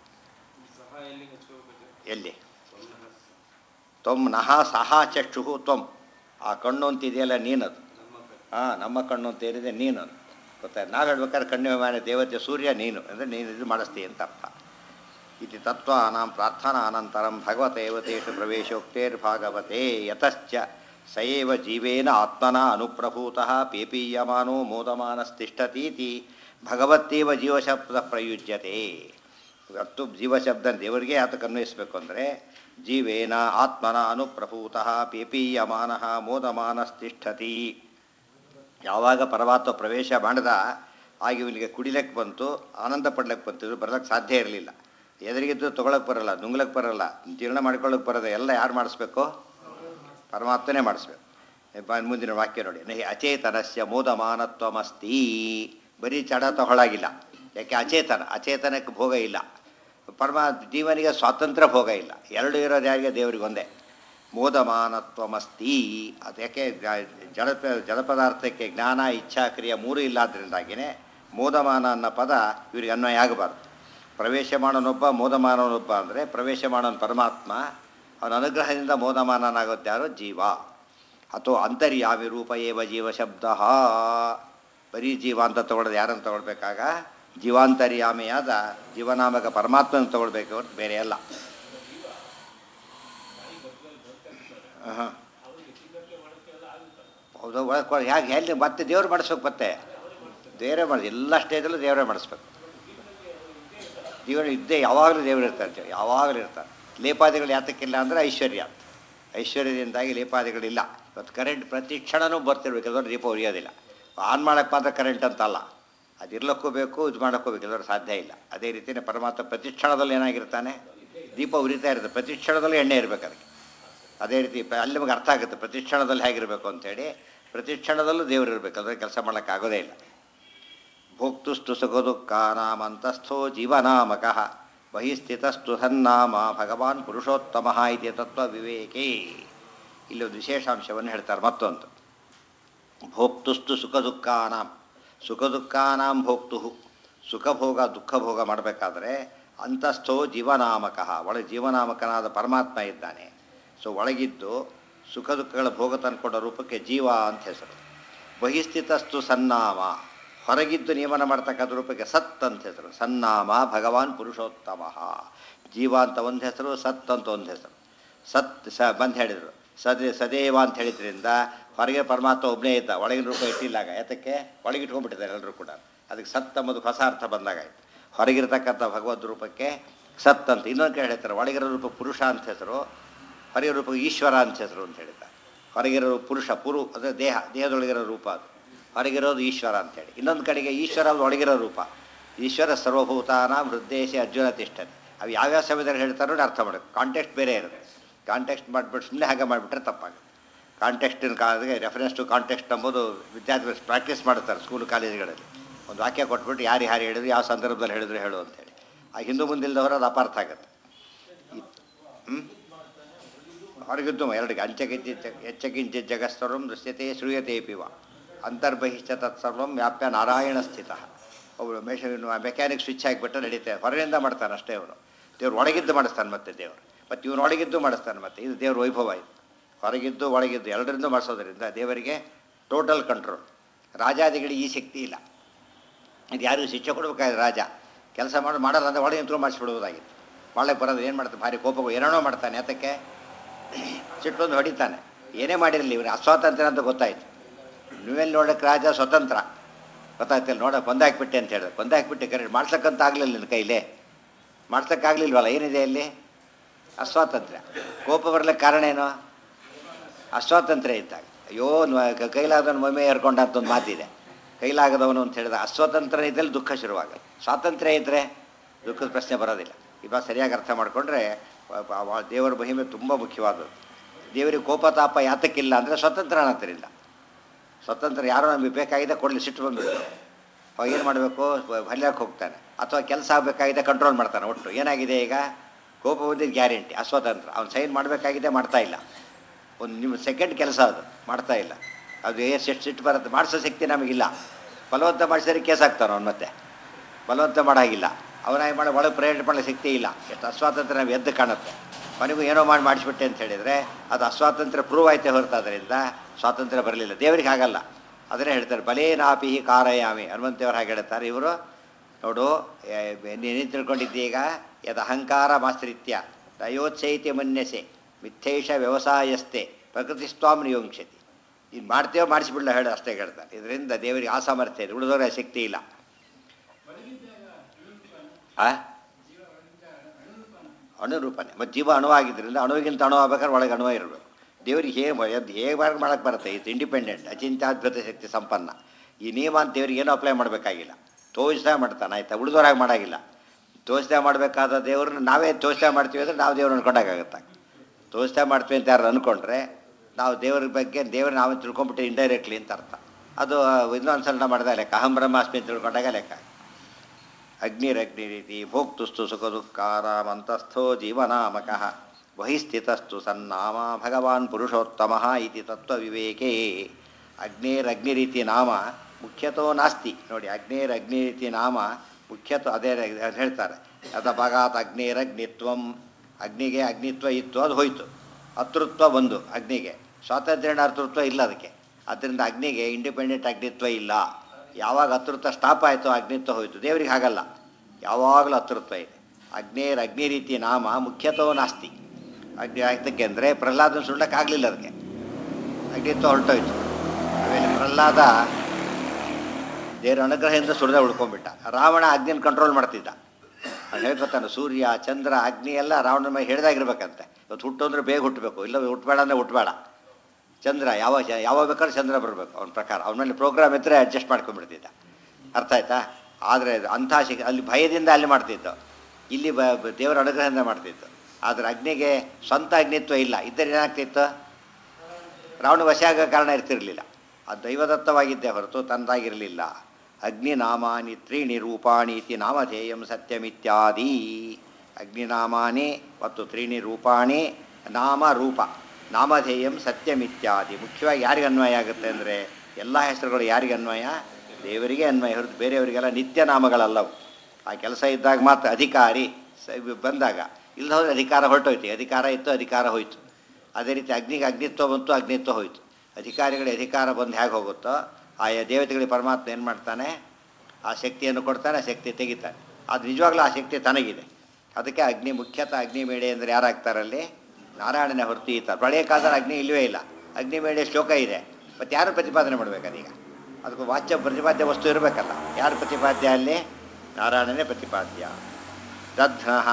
ಎಲ್ಲಿ ತ್ವಂ ನಹ ಸಹ ಚಕ್ಷು ತ್ವಂ ಆ ಕಣ್ಣು ಅಂತಿದೆಯಲ್ಲ ನೀನದು ಹಾಂ ನಮ್ಮ ಕಣ್ಣು ಅಂತ ಏನಿದೆ ನೀನು ಅದು ಗೊತ್ತಾ ನಾವು ಹೇಳ್ಬೇಕಾದ್ರೆ ಕಣ್ಣು ಮೇಲೆ ದೇವತೆ ಸೂರ್ಯ ನೀನು ಅಂದರೆ ನೀನು ಇದು ಮಾಡಿಸ್ತೀಯ ಅಂತ ಅರ್ಥ ಇತಿ ತತ್ವಾನಾಂ ಪ್ರಾರ್ಥನಾ ಅನಂತರಂ ಭಗವತೇವತೇಷು ಪ್ರವೇಶೋಕ್ತೇರ್ಭಾಗವತೆ ಯತಶ್ಚ ಸಯೇವ ಜೀವೇನ ಆತ್ಮನ ಅನುಪ್ರಭೂತಃ ಪೇಪೀಯಮಾನೋ ಮೋದಮಾನಸ್ತಿಷ್ಠತೀತಿ ಭಗವತ್ತೇವ ಜೀವಶಬ್ದ ಪ್ರಯುಜ್ಯತೆ ಇವತ್ತು ಜೀವಶಬ್ದ ದೇವರಿಗೆ ಯಾತಕ್ಕೆ ಅನ್ವಯಿಸಬೇಕು ಅಂದರೆ ಜೀವೇನ ಆತ್ಮನ ಅನುಪ್ರಭೂತಃ ಪೇಪೀಯಮಾನ ಮೋದಮಾನಸ್ತಿಷ್ಠತಿ ಯಾವಾಗ ಪರಮಾತ್ಮ ಪ್ರವೇಶ ಮಾಡಿದ ಆಗ ಇವನಿಗೆ ಕುಡಿಲಕ್ಕೆ ಬಂತು ಆನಂದ ಪಡ್ಲಿಕ್ಕೆ ಬಂತು ಇವ್ರು ಬರ್ಲಿಕ್ಕೆ ಸಾಧ್ಯ ಇರಲಿಲ್ಲ ಎದುರಿಗಿದ್ದು ತೊಗೊಳಕ್ಕೆ ಬರಲ್ಲ ನುಂಗ್ಲಕ್ಕೆ ಬರಲ್ಲ ಜೀರ್ಣ ಮಾಡ್ಕೊಳ್ಳೋಕೆ ಬರೋದು ಎಲ್ಲ ಯಾರು ಮಾಡಿಸ್ಬೇಕು ಪರಮಾತ್ಮನೇ ಮಾಡಿಸ್ಬೇಕು ಬ- ಮುಂದಿನ ವಾಕ್ಯ ನೋಡಿ ನಹಿ ಅಚೇತನಸ್ಯ ಮೋದಮಾನತ್ವಮಸ್ತಿ ಬರೀ ಚಡ ತಗೊಳಾಗಿಲ್ಲ ಯಾಕೆ ಅಚೇತನ ಅಚೇತನಕ್ಕೆ ಭೋಗ ಇಲ್ಲ ಪರಮ ಜೀವನಿಗೆ ಸ್ವಾತಂತ್ರ್ಯ ಭೋಗ ಇಲ್ಲ ಎರಡು ಇರೋದು ಯಾರಿಗೆ ದೇವರಿಗೆ ಒಂದೇ ಮೋದಮಾನತ್ವಮಸ್ತಿ ಅದು ಯಾಕೆ ಗ- ಜಡ ಜಡ ಪದಾರ್ಥಕ್ಕೆ ಜ್ಞಾನ ಇಚ್ಛಾ ಕ್ರಿಯೆ ಮೂರು ಇಲ್ಲಾದ್ರಿಂದಾಗಿಯೇ ಮೋದಮಾನ ಅನ್ನೋ ಪದ ಇವರಿಗೆ ಅನ್ವಯ ಆಗಬಾರ್ದು ಪ್ರವೇಶ ಮಾಡೋನೊಬ್ಬ ಮೋದಮಾನವನೊಬ್ಬ ಅಂದರೆ ಪ್ರವೇಶ ಮಾಡೋನು ಪರಮಾತ್ಮ ಅವನ ಅನುಗ್ರಹದಿಂದ ಮೋದಮಾನನಾಗುತ್ತೆ ಯಾರು ಜೀವ ಅಥವಾ ಅಂತರ್ಯಾಮಿ ರೂಪ ಏವ ಜೀವ ಶಬ್ದ ಬರೀ ಜೀವ ಅಂತ ತಗೊಳ್ಳೋದು ಯಾರನ್ನು ತಗೊಳ್ಬೇಕಾಗ ಜೀವಾಂತರ್ಯಾಮಿಯಾದ ಜೀವನಾಮಕ ಪರಮಾತ್ಮನ ತಗೊಳ್ಬೇಕು ಹೊರ್ತು ಬೇರೆ ಅಲ್ಲ ಹಾಂ ಹೌದು ಒಳಗೆ ಹೇಗೆ ಎಲ್ಲಿ ಮತ್ತೆ ದೇವ್ರು ಮಾಡಿಸ್ಬೇಕು ಮತ್ತೆ ದೇವರೇ ಮಾಡಿ ಎಲ್ಲ ಸ್ಟೇಜಲ್ಲೂ ದೇವರೇ ಮಾಡಿಸ್ಬೇಕು ದೇವರು ಇದ್ದೇ ಯಾವಾಗಲೂ ದೇವರು ಇರ್ತಾರೆ ಯಾವಾಗಲೂ ಇರ್ತಾರೆ ಲೇಪಾದಿಗಳು ಯಾತಕ್ಕಿಲ್ಲ ಅಂದರೆ ಐಶ್ವರ್ಯ ಅಂತ ಐಶ್ವರ್ಯದಿಂದಾಗಿ ಲೇಪಾದಿಗಳಿಲ್ಲ ಇವತ್ತು ಕರೆಂಟ್ ಪ್ರತಿ ಕ್ಷಣನೂ ಬರ್ತಿರ್ಬೇಕು ಎಲ್ಲರೂ ದೀಪ ಉರಿಯೋದಿಲ್ಲ ಆನ್ ಮಾಡೋಕ್ಕೆ ಮಾತ್ರ ಕರೆಂಟ್ ಅಂತಲ್ಲ ಅದು ಇರ್ಲಕ್ಕೂ ಬೇಕು ಇದು ಮಾಡೋಕ್ಕೂ ಬೇಕು ಎಲ್ಲರೂ ಸಾಧ್ಯ ಇಲ್ಲ ಅದೇ ರೀತಿಯೇ ಪರಮಾತ್ಮ ಪ್ರತಿ ಕ್ಷಣದಲ್ಲಿ ಏನಾಗಿರ್ತಾನೆ ದೀಪ ಉರಿತಾ ಇರುತ್ತೆ ಪ್ರತಿ ಕ್ಷಣದಲ್ಲೂ ಎಣ್ಣೆ ಇರಬೇಕು ಅದಕ್ಕೆ ಅದೇ ರೀತಿ ಪ- ಅಲ್ಲಿ ನಮಗೆ ಅರ್ಥ ಆಗುತ್ತೆ ಪ್ರತಿ ಕ್ಷಣದಲ್ಲಿ ಹೇಗಿರಬೇಕು ಅಂತೇಳಿ ಪ್ರತಿ ಕ್ಷಣದಲ್ಲೂ ದೇವರು ಇರಬೇಕು ಅಂದರೆ ಕೆಲಸ ಮಾಡೋಕ್ಕಾಗೋದೇ ಇಲ್ಲ ಭೋಕ್ತುಸ್ತು ಸುಖದುಃಖಾನಾಮಂತಸ್ಥೋ ಜೀವನಾಮಕಃ ಬಹಿಸ್ಥಿತಸ್ತು ಸನ್ನಾಮ ಭಗವಾನ್ ಪುರುಷೋತ್ತಮ ಇತಿ ತತ್ವ ವಿವೇಕೇ ಇಲ್ಲೊಂದು ವಿಶೇಷಾಂಶವನ್ನು ಹೇಳ್ತಾರೆ ಮತ್ತೊಂದು ಭೋಕ್ತುಸ್ತು ಸುಖ ದುಃಖಾನಾಂ ಸುಖ ದುಃಖಾನಾಂ ಭೋಕ್ತು ಸುಖಭೋಗ ದುಃಖಭೋಗ ಮಾಡಬೇಕಾದ್ರೆ ಅಂತಸ್ಥೋ ಜೀವನಾಮಕಃ ಒಳಗೆ ಜೀವನಾಮಕನಾದ ಪರಮಾತ್ಮ ಇದ್ದಾನೆ ಸೊ ಒಳಗಿದ್ದು ಸುಖ ದುಃಖಗಳ ಭೋಗ ತಂದುಕೊಂಡ ರೂಪಕ್ಕೆ ಜೀವ ಅಂತ ಹೆಸರು ಬಹಿಸ್ಥಿತಸ್ತು ಸನ್ನಾಮ ಹೊರಗಿದ್ದು ನಿಯಮನ ಮಾಡ್ತಕ್ಕಂಥ ರೂಪಕ್ಕೆ ಸತ್ ಅಂತ ಹೆಸರು ಸನ್ನಾಮ ಭಗವಾನ್ ಪುರುಷೋತ್ತಮ ಜೀವ ಅಂತ ಒಂದು ಹೆಸರು ಸತ್ ಅಂತ ಒಂದು ಹೆಸರು ಸತ್ ಸ ಬಂದು ಹೇಳಿದರು ಸದೇ ಸದೇವ ಅಂತ ಹೇಳಿದ್ರಿಂದ ಹೊರಗೆ ಪರಮಾತ್ಮ ಒಬ್ಬನೇ ಇದ್ದ ಒಳಗಿನ ರೂಪ ಇಟ್ಟಿಲ್ಲಾಗ ಯಾತಕ್ಕೆ ಒಳಗೆ ಇಟ್ಕೊಂಡ್ಬಿಟ್ಟಿದ್ದಾರೆ ಎಲ್ಲರೂ ಕೂಡ ಅದಕ್ಕೆ ಸತ್ ಎಂಬುದು ಹೊಸ ಅರ್ಥ ಬಂದಾಗಾಯ್ತು ಹೊರಗಿರತಕ್ಕಂಥ ಭಗವದ್ ರೂಪಕ್ಕೆ ಸತ್ ಅಂತ ಇನ್ನೊಂದು ಕಡೆ ಹೇಳ್ತಾರೆ ಒಳಗಿರೋ ರೂಪ ಪುರುಷ ಅಂತ ಹೆಸರು ಹೊರಗಿರೋ ರೂಪ ಈಶ್ವರ ಅಂತ ಹೆಸರು ಅಂತ ಹೇಳಿದ್ದಾರೆ ಹೊರಗಿರೋ ಪುರುಷ ಪುರು ಅಂದರೆ ದೇಹ ದೇಹದೊಳಗಿರೋ ರೂಪ ಅದು ಹೊರಗಿರೋದು ಈಶ್ವರ ಅಂತೇಳಿ ಇನ್ನೊಂದು ಕಡೆಗೆ ಈಶ್ವರ ಅದು ಒಳಗಿರೋ ರೂಪ ಈಶ್ವರ ಸರ್ವಭೂತಾನ ಹೃದ್ದೇಶ ಅರ್ಜುನ ತಿಷ್ಠನೆ ಅವು ಯಾವ್ಯಾವ ಸಮಯದಲ್ಲಿ ಹೇಳ್ತಾರೋ ನೋಡಿ ಅರ್ಥ ಮಾಡಬೇಕು ಕಾಂಟೆಕ್ಸ್ಟ್ ಬೇರೆ ಇರುತ್ತೆ ಕಾಂಟೆಕ್ಸ್ಟ್ ಮಾಡಿಬಿಟ್ಟು ಸುಮ್ಮನೆ ಹಾಗೆ ಮಾಡಿಬಿಟ್ರೆ ತಪ್ಪಾಗುತ್ತೆ ಕಾಂಟೆಕ್ಸ್ಟಿನ ಕಾಲಕ್ಕೆ ರೆಫರೆನ್ಸ್ ಟು ಕಾಂಟೆಕ್ಸ್ಟ್ ಎಂಬುದು ವಿದ್ಯಾರ್ಥಿಗಳು ಪ್ರಾಕ್ಟೀಸ್ ಮಾಡ್ತಾರೆ ಸ್ಕೂಲ್ ಕಾಲೇಜುಗಳಲ್ಲಿ ಒಂದು ವಾಕ್ಯ ಕೊಟ್ಬಿಟ್ಟು ಯಾರು ಯಾರು ಹೇಳಿದ್ರು ಯಾವ ಸಂದರ್ಭದಲ್ಲಿ ಹೇಳಿದ್ರು ಹೇಳು ಅಂತೇಳಿ ಆ ಹಿಂದೂ ಮುಂದಿಲ್ದವರು ಅದು ಅಪಾರ್ಥ ಆಗುತ್ತೆ ಹ್ಞೂ ಹೊರಗಿದ್ದು ಎರಡಿಗೆ ಅಂಚಕಿಂಚಿ ಹೆಚ್ಚಕಿಂಚಿ ಜಗತ್ಸರ್ವಂ ದೃಶ್ಯತೆ ಶ್ರೂಯತೆ ಪಿವ ಅಂತರ್ಬಹಿಶ್ಚ ತತ್ಸರ್ವಂ ವ್ಯಾಪ್ಯ ನಾರಾಯಣ ಸ್ಥಿತ ಅವರು ಮೇಷ ಮೆಕ್ಯಾನಿಕ್ ಸ್ವಿಚ್ ಹಾಕಿಬಿಟ್ಟು ನಡೀತಾರೆ ಹೊರಗಿಂದ ಮಾಡ್ತಾನೆ ಅಷ್ಟೇ ಅವರು ದೇವ್ರು ಒಳಗಿದ್ದು ಮಾಡಿಸ್ತಾನೆ ಮತ್ತೆ ದೇವರು ಮತ್ತು ಇವನು ಒಳಗಿದ್ದು ಮಾಡಿಸ್ತಾನೆ ಮತ್ತೆ ಇದು ದೇವ್ರ ವೈಭವ ಇದು ಹೊರಗಿದ್ದು ಒಳಗಿದ್ದು ಎರಡರಿಂದ ಮಾಡಿಸೋದ್ರಿಂದ ದೇವರಿಗೆ ಟೋಟಲ್ ಕಂಟ್ರೋಲ್ ರಾಜಾದಿಗಳಿಗೆ ಈ ಶಕ್ತಿ ಇಲ್ಲ ಇದು ಯಾರಿಗೂ ಶಿಕ್ಷೆ ಕೊಡಬೇಕಾದ್ರೆ ರಾಜ ಕೆಲಸ ಮಾಡಿ ಮಾಡಲ್ಲ ಅಂದರೆ ಒಳಗೆ ನಿಂತ್ಕೊಂಡು ಮಾಡಿಸ್ಬಿಡ್ಬೋದಾಗಿತ್ತು ಮಾಡಕ್ಕೆ ಬರೋದು ಏನು ಮಾಡ್ತಾನೆ ಭಾರಿ ಕೋಪ ಏನೇನೋ ಮಾಡ್ತಾನೆ ಯಾತಕ್ಕೆ ಸಿಟ್ಟೊಂದು ಹೊಡಿತಾನೆ ಏನೇ ಮಾಡಿರಲಿ ಇವ್ರು ಅಸ್ವಾತಂತ್ರ್ಯ ಅಂತ ಗೊತ್ತಾಯ್ತು ನೀವೆಲ್ಲಿ ನೋಡೋಕ್ಕೆ ರಾಜ ಸ್ವತಂತ್ರ ಗೊತ್ತಾಯ್ತಿಲ್ಲ ನೋಡ ಕೊಂದಾಕ್ಬಿಟ್ಟೆ ಅಂತ ಹೇಳಿದ್ರೆ ಕೊಂದಾಕ್ಬಿಟ್ಟೆ ಕರೆಕ್ಟ್ ಮಾಡ್ಸಕ್ಕಂತ ಆಗಲಿಲ್ಲ ನಿನ್ನ ಕೈಲೇ ಮಾಡ್ಸೋಕ್ಕಾಗಲಿಲ್ವಲ್ಲ ಏನಿದೆ ಇಲ್ಲಿ ಅಸ್ವಾತಂತ್ರ್ಯ ಕೋಪ ಬರ್ಲಿಕ್ಕೆ ಕಾರಣ ಏನು ಅಸ್ವಾತಂತ್ರ್ಯ ಇದ್ದಾಗ ಅಯ್ಯೋ ನ- ಕೈಲಾಗದವನು ಮಮ್ಮೆ ಏರ್ಕೊಂಡ ಅಂತ ಒಂದು ಮಾತಿದೆ ಕೈಲಾಗದವನು ಅಂತ ಹೇಳಿದ ಅಸ್ವತಂತ್ರ ಇದ್ದಲ್ಲಿ ದುಃಖ ಶುರುವಾಗಲ್ಲ ಸ್ವಾತಂತ್ರ್ಯ ಇದ್ದರೆ ದುಃಖದ ಪ್ರಶ್ನೆ ಬರೋದಿಲ್ಲ ಇವಾಗ ಸರಿಯಾಗಿ ಅರ್ಥ ಮಾಡಿಕೊಂಡ್ರೆ ದೇವರ ಮಹಿಮೆ ತುಂಬ ಮುಖ್ಯವಾದದ್ದು ದೇವರಿಗೆ ಕೋಪ ತಾಪ ಯಾತಕ್ಕಿಲ್ಲ ಅಂದರೆ ಸ್ವತಂತ್ರ ಅನ್ನೋದ್ರಿಂದ ಸ್ವತಂತ್ರ ಯಾರೋ ನಮಗೆ ಬೇಕಾಗಿದೆ ಕೊಡಲಿ ಸಿಟ್ಟು ಬಂದ್ಬಿಡ್ತು ಅವಾಗ ಏನು ಮಾಡಬೇಕು ಹೊಲ್ಯಕ್ಕೆ ಹೋಗ್ತಾನೆ ಅಥವಾ ಕೆಲಸ ಆಗಬೇಕಾಗಿದೆ ಕಂಟ್ರೋಲ್ ಮಾಡ್ತಾನೆ ಒಟ್ಟು ಏನಾಗಿದೆ ಈಗ ಕೋಪ ಬಂದಿದ್ದು ಗ್ಯಾರಂಟಿ ಅಸ್ವತಂತ್ರ ಅವ್ನು ಸೈನ್ ಮಾಡಬೇಕಾಗಿದೆ ಮಾಡ್ತಾ ಇಲ್ಲ ಒಂದು ನಿಮ್ಮ ಸೆಕೆಂಡ್ ಕೆಲಸ ಅದು ಮಾಡ್ತಾ ಇಲ್ಲ ಅದು ಎಷ್ಟು ಸಿಟ್ಟು ಸಿಟ್ಟು ಬರುತ್ತೆ ಮಾಡಿಸೋ ಶಕ್ತಿ ನಮಗಿಲ್ಲ ಬಲವಂತ ಮಾಡಿಸಿದ್ರೆ ಕೇಸ್ ಆಗ್ತಾನೆ ಅವ್ನು ಮತ್ತೆ ಬಲವಂತ ಮಾಡಾಗಿಲ್ಲ ಅವನಾಗಿ ಮಾಡೋ ಒಳಗೆ ಪ್ರಯೋಜನ ಮಾಡೋ ಶಕ್ತಿ ಇಲ್ಲ ಎಷ್ಟು ಅಸ್ವಾತಂತ್ರ್ಯ ನಾವು ಎದ್ದು ಕಾಣುತ್ತೆ ಕೊನೆಗೂ ಏನೋ ಮಾಡಿ ಮಾಡಿಸ್ಬಿಟ್ಟೆ ಅಂತ ಹೇಳಿದರೆ ಅದು ಅಸ್ವಾತಂತ್ರ್ಯ ಪ್ರೂವ್ ಆಯ್ತೆ ಹೊರತು ಅದರಿಂದ ಸ್ವಾತಂತ್ರ್ಯ ಬರಲಿಲ್ಲ ದೇವರಿಗೆ ಹಾಗಲ್ಲ ಅದನ್ನೇ ಹೇಳ್ತಾರೆ ಬಲೇ ನಾಪಿ ಕಾರಯಾಮಿ ಹನುಮಂತೇವರು ಹಾಗೆ ಹೇಳ್ತಾರೆ ಇವರು ನೋಡು ಏ- ನೀನೇನು ತಿಳ್ಕೊಂಡಿದ್ದೀಗ ಯದ ಅಹಂಕಾರ ಮಾಶ್ರಿತ್ಯ ದಯೋತ್ಸೈತಿ ಮನ್ಯಸೆ ಮಿಥ್ಯೇಷ ವ್ಯವಸಾಯಸ್ಥೆ ಪ್ರಕೃತಿ ಸ್ವಾಮ್ ನಿಯೋಂಕ್ಷತಿ ಇದು ಮಾಡ್ತೇವೋ ಮಾಡಿಸ್ಬಿಡ್ಲ ಹೇಳು ಅಷ್ಟೇ ಹೇಳ್ತಾರೆ ಇದರಿಂದ ದೇವರಿಗೆ ಆ ಸಾಮರ್ಥ್ಯ ಇದೆ ಉಳಿದವರ ಶಕ್ತಿ ಇಲ್ಲ ಆ ಅಣುರೂಪನೇ ಮತ್ತು ಜೀವ ಅಣುವಾಗಿದ್ದರಿಂದ ಅಣುವಿಗಿಂತ ಅಣು ಆಗ್ಬೇಕಾದ್ರೆ ಒಳಗೆ ಅಣುವ ಇರಬೇಕು ದೇವರಿಗೆ ಹೇಗೆ ಎದ್ದು ಹೇಗೆ ಮಾಡಕ್ಕೆ ಮಾಡಕ್ಕೆ ಬರುತ್ತೆ ಇದು ಇಂಡಿಪೆಂಡೆಂಟ್ ಅಚಿಂತ್ಯಾದ್ಭುತ ಶಕ್ತಿ ಸಂಪನ್ನ ಈ ನಿಯಮ ಅಂತ ದೇವ್ರಿಗೆ ಏನೂ ಅಪ್ಲೈ ಮಾಡಬೇಕಾಗಿಲ್ಲ ತೋರಿಸ್ತಾ ಮಾಡ್ತಾನೆ ಆಯ್ತಾ ಉಳಿದವರಾಗಿ ಮಾಡಾಗಿಲ್ಲ ತೋರಿಸ್ತಾ ಮಾಡಬೇಕಾದ ದೇವ್ರನ್ನ ನಾವೇ ತೋರಿಸ್ತಾ ಮಾಡ್ತೀವಿ ಅಂದರೆ ನಾವು ದೇವ್ರನ್ನ ಅನ್ಕೊಂಡಾಗತ್ತೆ ತೋರಿಸ್ತಾ ಮಾಡ್ತೀವಿ ಅಂತ ಯಾರು ಅಂದ್ಕೊಂಡ್ರೆ ನಾವು ದೇವ್ರ ಬಗ್ಗೆ ದೇವ್ರ ನಾವು ತಿಳ್ಕೊಂಬಿಟ್ಟು ಇಂಡೈರೆಕ್ಟ್ಲಿ ಅಂತ ಅರ್ಥ ಅದು ಇನ್ನೊಂದು ಸಲ ಮಾಡಿದಾಗ ಲೆಕ್ಕ ಅಹಂ ಬ್ರಹ್ಮಾಸ್ಮಿ ಅಂತ ತಿಳ್ಕೊಂಡಾಗ ಲೆಕ್ಕ ಅಗ್ನಿರಗ್ನಿ ರೀತಿ ಭೋಕ್ತುಸ್ತು ಸುಖ ದುಃಖಾರಾಮಂತಸ್ಥೋ ಜೀವನಾಮಕಃ ಬಹಿಸ್ಥಿತಸ್ತು ಸನ್ನಾಮ ಭಗವಾನ್ ಪುರುಷೋತ್ತಮ ಇತಿ ತತ್ವವಿವೇಕೇ ಅಗ್ನೇರಗ್ನಿರೀತಿ ನಾಮ ಮುಖ್ಯತೋ ನಾಸ್ತಿ ನೋಡಿ ಅಗ್ನೇರಗ್ನಿರೀತಿ ನಾಮ ಮುಖ್ಯತೋ ಅದೇ ಅದ್ ಹೇಳ್ತಾರೆ ಅದ ಭಾಗಾತ್ ಅಗ್ನೇರಗ್ನಿತ್ವಂ ಅಗ್ನಿಗೆ ಅಗ್ನಿತ್ವ ಇತ್ತು ಅದು ಹೋಯ್ತು ಅತೃತ್ವ ಒಂದು ಅಗ್ನಿಗೆ ಸ್ವಾತಂತ್ರ್ಯ ಅತೃತ್ವ ಇಲ್ಲ ಅದಕ್ಕೆ ಅದರಿಂದ ಅಗ್ನಿಗೆ ಇಂಡಿಪೆಂಡೆಂಟ್ ಅಗ್ನಿತ್ವ ಇಲ್ಲ ಯಾವಾಗ ಅತೃತ್ವ ಸ್ಟಾಪ್ ಆಯಿತು ಅಗ್ನಿತ್ವ ಹೋಯಿತು ದೇವರಿಗೆ ಹಾಗಲ್ಲ ಯಾವಾಗಲೂ ಅತೃತ್ವ ಇದೆ ಅಗ್ನೇರ್ ಅಗ್ನಿ ರೀತಿ ನಾಮ ಮುಖ್ಯತೋ ನಾಸ್ತಿ ಅಗ್ನಿ ಆಗ್ತಕ್ಕೆ ಅಂದರೆ ಪ್ರಹ್ಲಾದನ ಸುಳ್ಳಕ್ಕಾಗಲಿಲ್ಲ ಅದಕ್ಕೆ ಅಗ್ನಿತ್ವ ಹೊರಟೋಯ್ತು ಆಮೇಲೆ ಪ್ರಹ್ಲಾದ ದೇವರ ಅನುಗ್ರಹದಿಂದ ಸುಳ್ದ ಉಳ್ಕೊಂಡ್ಬಿಟ್ಟ ರಾವಣ ಅಗ್ನಿನ ಕಂಟ್ರೋಲ್ ಮಾಡ್ತಿದ್ದ ಅದು ಹೇಳ್ಕೊತಾನೆ ಸೂರ್ಯ ಚಂದ್ರ ಅಗ್ನಿ ಎಲ್ಲ ರಾವಣನ ಮೇಲೆ ಹಿಡ್ದಾಗಿರ್ಬೇಕಂತೆ ಇವತ್ತು ಹುಟ್ಟು ಅಂದರೆ ಬೇಗ ಹುಟ್ಟಬೇಕು ಇಲ್ಲ ಹುಟ್ಟಬೇಡ ಅಂದರೆ ಹುಟ್ಟಬೇಡ ಚಂದ್ರ ಯಾವ ಯಾವಾಗ ಬೇಕಾದ್ರೂ ಚಂದ್ರ ಬರಬೇಕು ಅವನ ಪ್ರಕಾರ ಅವನ ಮೇಲೆ ಪ್ರೋಗ್ರಾಮ್ ಇದ್ದರೆ ಅಡ್ಜಸ್ಟ್ ಮಾಡ್ಕೊಂಡ್ಬಿಡ್ತಿದ್ದ ಅರ್ಥ ಆಯ್ತಾ ಆದರೆ ಅಂಥ ಶಿಕ್ ಅಲ್ಲಿ ಭಯದಿಂದ ಅಲ್ಲಿ ಮಾಡ್ತಿದ್ದು ಇಲ್ಲಿ ಬ ಬ- ದೇವರ ಅನುಗ್ರಹದಿಂದ ಮಾಡ್ತಿತ್ತು ಆದರೆ ಅಗ್ನಿಗೆ ಸ್ವಂತ ಅಗ್ನಿತ್ವ ಇಲ್ಲ ಇದ್ದರೆ ಏನಾಗ್ತಿತ್ತು ರಾವಣ ವಶ ಆಗೋ ಕಾರಣ ಇರ್ತಿರಲಿಲ್ಲ ಅದು ದೈವದತ್ತವಾಗಿದ್ದೇ ಹೊರತು ತನ್ನದಾಗಿರಲಿಲ್ಲ ಅಗ್ನಿನಾಮಾನಿ ತ್ರೀಣಿ ರೂಪಾಣಿ ಇತಿ ನಾಮಧೇಯಂ ಸತ್ಯಮಿತ್ಯಾದಿ ಅಗ್ನಿನಾಮಾನಿ ಮತ್ತು ತ್ರೀಣಿ ರೂಪಾಣಿ ನಾಮ ರೂಪ ನಾಮಧೇಯಂ ಸತ್ಯಮಿತ್ಯಾದಿ ಮುಖ್ಯವಾಗಿ ಯಾರಿಗೆ ಅನ್ವಯ ಆಗುತ್ತೆ ಅಂದರೆ ಎಲ್ಲ ಹೆಸರುಗಳು ಯಾರಿಗೆ ಅನ್ವಯ ದೇವರಿಗೆ ಅನ್ವಯ ಹೊರತು ಬೇರೆಯವರಿಗೆಲ್ಲ ನಿತ್ಯ ನಾಮಗಳಲ್ಲವು ಆ ಕೆಲಸ ಇದ್ದಾಗ ಮಾತ್ರ ಅಧಿಕಾರಿ ಸ ಬಂದಾಗ ಇಲ್ಲದ ಹೋದರೆ ಅಧಿಕಾರ ಹೊರಟೋಯ್ತು ಅಧಿಕಾರ ಇತ್ತು ಅಧಿಕಾರ ಹೋಯಿತು ಅದೇ ರೀತಿ ಅಗ್ನಿಗೆ ಅಗ್ನಿತ್ವ ಬಂತು ಅಗ್ನಿತ್ವ ಹೋಯಿತು ಅಧಿಕಾರಿಗಳಿಗೆ ಅಧಿಕಾರ ಬಂದು ಹೇಗೆ ಹೋಗುತ್ತೋ ಆಯಾ ದೇವತೆಗಳಿಗೆ ಪರಮಾತ್ಮ ಏನು ಮಾಡ್ತಾನೆ ಆ ಶಕ್ತಿಯನ್ನು ಕೊಡ್ತಾನೆ ಆ ಶಕ್ತಿ ತೆಗಿತಾನೆ ಅದು ನಿಜವಾಗ್ಲೂ ಆ ಶಕ್ತಿ ತನಗಿದೆ ಅದಕ್ಕೆ ಅಗ್ನಿ ಮುಖ್ಯತಃ ಅಗ್ನಿಮೇಳೆ ಅಂದರೆ ಯಾರಾಗ್ತಾರಲ್ಲಿ ನಾರಾಯಣನೇ ಹೊರತು ಈತ ಪ್ರಳಯ ಕಾಲದಲ್ಲಿ ಅಗ್ನಿ ಇಲ್ಲವೇ ಇಲ್ಲ ಅಗ್ನಿಮೇಳೆ ಶ್ಲೋಕ ಇದೆ ಮತ್ತು ಯಾರು ಪ್ರತಿಪಾದನೆ ಮಾಡಬೇಕದೀಗ ಅದಕ್ಕೆ ವಾಚ್ಯ ಪ್ರತಿಪಾದ್ಯ ವಸ್ತು ಇರಬೇಕಲ್ಲ ಯಾರು ಪ್ರತಿಪಾದ್ಯ ಅಲ್ಲಿ ನಾರಾಯಣನೇ ಪ್ರತಿಪಾದ್ಯ ದಧ್ನಃ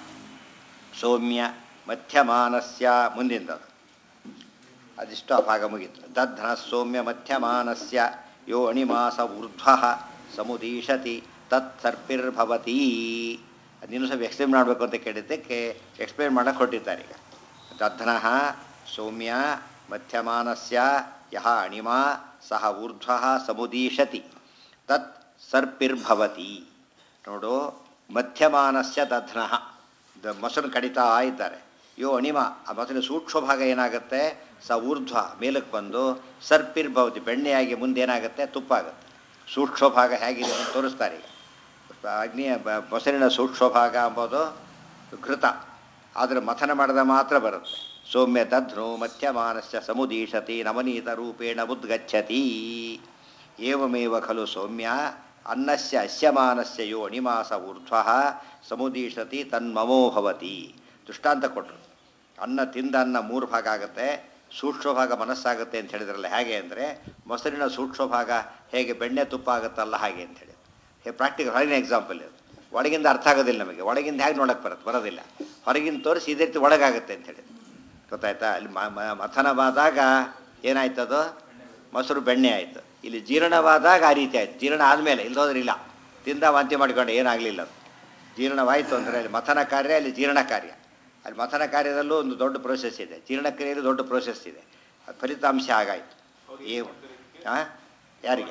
ಸೌಮ್ಯ ಮಧ್ಯಮಾನಸ್ಯ ಮುಂದಿಂದದು ಅದಿಷ್ಟು ಆ ಭಾಗ ಮುಗೀತು ದಧ್ನ ಸೌಮ್ಯ ಮಧ್ಯಮಾನಸ್ಯ ಯೋ ಅಣಿಮಾಸ ಊರ್ಧ್ವ ಸಮುದೀಶತಿ ತತ್ ಸರ್ಪಿರ್ಭವತಿ ಅದನ್ನು ಸ್ವಲ್ಪ ಎಕ್ಸ್ಪ್ಲೇನ್ ಮಾಡಬೇಕು ಅಂತ ಕೇಳಿದ್ದಕ್ಕೆ ಎಕ್ಸ್ಪ್ಲೇನ್ ಮಾಡಕ್ಕೆ ಹೊರಟಿದ್ದಾರೆ ಈಗ ದಧ್ನ ಸೌಮ್ಯ ಮಧ್ಯಮಾನಸ್ಯ ಯಹ ಅಣಿಮ ಸಹ ಊರ್ಧ್ವ ಸಮುದೀಶತಿ ತತ್ ಸರ್ಪಿರ್ಭವತಿ ನೋಡು ಮಧ್ಯಮಾನಸ್ಯ ದಧ್ನ ದ ಮೊಸರು ಕಡಿತಾ ಇದ್ದಾರೆ ಯೋ ಅಣಿಮ ಆ ಮೊಸರಿನ ಸೂಕ್ಷ್ಮ ಭಾಗ ಏನಾಗುತ್ತೆ ಸ ಊರ್ಧ್ವ ಮೇಲಕ್ಕೆ ಬಂದು ಸರ್ಪಿರ್ಭವತಿ ಬೆಣ್ಣೆಯಾಗಿ ಮುಂದೆ ಏನಾಗುತ್ತೆ ತುಪ್ಪ ಆಗುತ್ತೆ ಸೂಕ್ಷ್ಮ ಭಾಗ ಹೇಗಿದೆ ಅಂತ ತೋರಿಸ್ತಾರೆ ಈಗ ಅಗ್ನಿಯ ಬ- ಮೊಸರಿನ ಸೂಕ್ಷ್ಮ ಭಾಗ ಎಂಬುದು ಘೃತ ಆದರೆ ಮಥನ ಮಾಡಿದ ಮಾತ್ರ ಬರುತ್ತೆ ಸೌಮ್ಯ ದಧ್ನು ಮಧ್ಯಮಾನಸ್ಯ ಸಮುದೀಶತಿ ನವನೀತ ರೂಪೇಣ ಉದ್ಗಚ್ಚತಿ ಏವಮೇವ ಖಲು ಸೌಮ್ಯ ಅನ್ನಸ್ಯ ಅಸ್ಯಮಾನಸ್ಯ ಯೋ ಅಣಿಮಾಸ ಊರ್ಧ್ವ ಸಮುದೀಶತಿ ತನ್ಮಮೋ ಭವತಿ ದೃಷ್ಟಾಂತ ಕೊಟ್ಟರು ಅನ್ನ ತಿಂದ ಅನ್ನ ಮೂರು ಭಾಗ ಆಗುತ್ತೆ ಸೂಕ್ಷ್ಮ ಭಾಗ ಮನಸ್ಸಾಗುತ್ತೆ ಅಂತ ಹೇಳಿದ್ರಲ್ಲ ಹೇಗೆ ಅಂದರೆ ಮೊಸರಿನ ಸೂಕ್ಷ್ಮ ಭಾಗ ಹೇಗೆ ಬೆಣ್ಣೆ ತುಪ್ಪ ಆಗುತ್ತಲ್ಲ ಹಾಗೆ ಅಂತ ಹೇಳಿ ಹೇ ಪ್ರಾಕ್ಟಿಕಲ್ ಹೊರಗಿನ ಎಕ್ಸಾಂಪಲ್ ಇದು ಒಳಗಿಂದ ಅರ್ಥ ಆಗೋದಿಲ್ಲ ನಮಗೆ ಒಳಗಿಂದ ಹೇಗೆ ನೋಡಕ್ಕೆ ಬರುತ್ತೆ ಬರೋದಿಲ್ಲ ಹೊರಗಿಂದ ತೋರಿಸಿ ಇದೇ ರೀತಿ ಒಳಗಾಗುತ್ತೆ ಅಂತ ಹೇಳಿ ಗೊತ್ತಾಯ್ತಾ ಅಲ್ಲಿ ಮ- ಮ- ಮಥನವಾದಾಗ ಏನಾಯ್ತದು ಮೊಸರು ಬೆಣ್ಣೆ ಆಯಿತು ಇಲ್ಲಿ ಜೀರ್ಣವಾದಾಗ ಆ ರೀತಿ ಆಯಿತು ಜೀರ್ಣ ಆದಮೇಲೆ ಇಲ್ಲೋದ್ರೆ ಇಲ್ಲ ತಿಂದ ವಾಂತಿ ಮಾಡಿಕೊಂಡು ಏನಾಗಲಿಲ್ಲ ಅದು ಜೀರ್ಣವಾಯಿತು ಅಂದರೆ ಅಲ್ಲಿ ಮಥನ ಕಾರ್ಯ ಅಲ್ಲಿ ಜೀರ್ಣ ಕಾರ್ಯ ಅಲ್ಲಿ ಮಥನ ಕಾರ್ಯದಲ್ಲೂ ಒಂದು ದೊಡ್ಡ ಪ್ರೋಸೆಸ್ ಇದೆ ಜೀರ್ಣಕ್ರಿಯೆಯಲ್ಲೂ ದೊಡ್ಡ ಪ್ರೋಸೆಸ್ ಇದೆ ಅದು ಫಲಿತಾಂಶ ಆಗಾಯಿತು ಏ ಹಾಂ ಯಾರಿಗೆ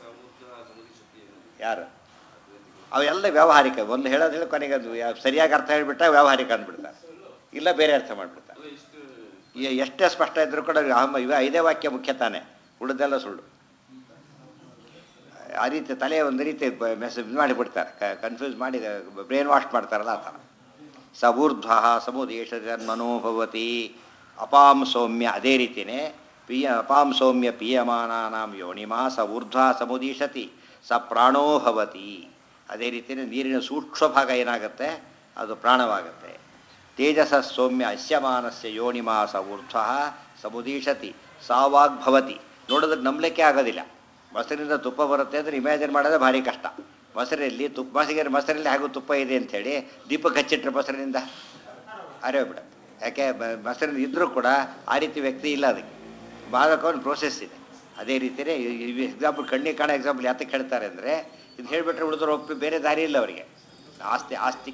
ಯಾರು ಅವೆಲ್ಲ ವ್ಯಾವಹಾರಿಕ ಒಂದು ಹೇಳೋದು ಹೇಳಿ ಕೊನೆಗೆ ಅದು ಯಾ- ಸರಿಯಾಗಿ ಅರ್ಥ ಹೇಳಿಬಿಟ್ಟ ವ್ಯಾವಹಾರಿಕ ಅಂದ್ಬಿಡ್ತಾರೆ ಇಲ್ಲ ಬೇರೆ ಅರ್ಥ ಮಾಡಿಬಿಡ್ತಾರೆ ಈ ಎಷ್ಟೇ ಸ್ಪಷ್ಟ ಇದ್ರೂ ಕೂಡ ಅಹಂ ಇವ ಐದೇ ವಾಕ್ಯ ಮುಖ್ಯ ತಾನೆ ಉಳಿದೆಲ್ಲ ಸುಳ್ಳು ಆ ರೀತಿ ತಲೆ ಒಂದು ರೀತಿ ಮೆಸೇಜ್ ಮಾಡಿಬಿಡ್ತಾರೆ ಕನ್ಫ್ಯೂಸ್ ಮಾಡಿ ಬ್ರೈನ್ ವಾಶ್ ಮಾಡ್ತಾರಲ್ಲ ಆ ಥರ ಸಬೂರ್ಧ್ವ ಸಮುದೇಶ ಮನೋಭವತಿ ಅಪಾಂ ಸೌಮ್ಯ ಅದೇ ರೀತಿಯೇ ಪಿಯ ಅಪಾಂ ಸೌಮ್ಯ ಪೀಯಮಾನಾನಾಂ ಯೋನಿಮಾ ಸ ಊರ್ಧ್ವ ಸಮುದೀಶತಿ ಸ ಪ್ರಾಣೋ ಭವತಿ ಅದೇ ರೀತಿಯೇ ನೀರಿನ ಸೂಕ್ಷ್ಮ ಭಾಗ ಏನಾಗುತ್ತೆ ಅದು ಪ್ರಾಣವಾಗುತ್ತೆ ತೇಜಸ ಸೌಮ್ಯ ಅಸ್ಯಮಾನಸ್ಯ ಯೋನಿಮಾ ಸ ಊರ್ಧ್ವ ಸಮುದೀಶತಿ ಸಾವಾಗ್ಭವತಿ ನೋಡೋದಕ್ಕೆ ನಂಬಲಿಕ್ಕೆ ಆಗೋದಿಲ್ಲ ಮೊಸರಿನಿಂದ ತುಪ್ಪ ಬರುತ್ತೆ ಅಂದರೆ ಇಮ್ಯಾಜಿನ್ ಮಾಡೋದೇ ಭಾರಿ ಕಷ್ಟ ಮೊಸರಲ್ಲಿ ತುಪ್ಪ ಮೊಸರಿಗೆ ಮೊಸರಲ್ಲಿ ಹಾಗೂ ತುಪ್ಪ ಇದೆ ಅಂಥೇಳಿ ದೀಪಕ್ಕೆ ಹಚ್ಚಿಟ್ರೆ ಮೊಸರಿನಿಂದ ಅರೆ ಬಿಡ ಯಾಕೆ ಬ- ಮೊಸರಿನ ಇದ್ದರೂ ಕೂಡ ಆ ರೀತಿ ವ್ಯಕ್ತಿ ಇಲ್ಲ ಅದಕ್ಕೆ ಬಾಧಕ ಒಂದು ಪ್ರೋಸೆಸ್ ಇದೆ ಅದೇ ರೀತಿಯೇ ಎಕ್ಸಾಂಪಲ್ ಕಣ್ಣಿಗೆ ಕಾಣೋ ಎಕ್ಸಾಂಪಲ್ ಯಾತಕ್ಕೆ ಹೇಳ್ತಾರೆ ಅಂದರೆ ಇದು ಹೇಳಿಬಿಟ್ರೆ ಉಳಿದ್ರು ಒಪ್ಪಿ ಬೇರೆ ದಾರಿ ಇಲ್ಲ ಅವರಿಗೆ ಆಸ್ತಿ ಆಸ್ತಿ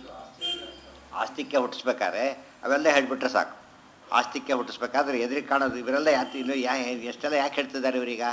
ಆಸ್ತಿಕ್ಯ ಹುಟ್ಟಿಸ್ಬೇಕಾದ್ರೆ ಅವೆಲ್ಲ ಹೇಳಿಬಿಟ್ರೆ ಸಾಕು ಆಸ್ತಿಕ್ಯ ಹುಟ್ಟಿಸ್ಬೇಕಾದ್ರೆ ಎದುರಿಗೆ ಕಾಣೋದು ಇವರೆಲ್ಲ ಯಾತಿ ಇನ್ನು ಯಾ ಎಷ್ಟೆಲ್ಲ ಯಾಕೆ ಹೇಳ್ತಿದ್ದಾರೆ ಇವರೀಗ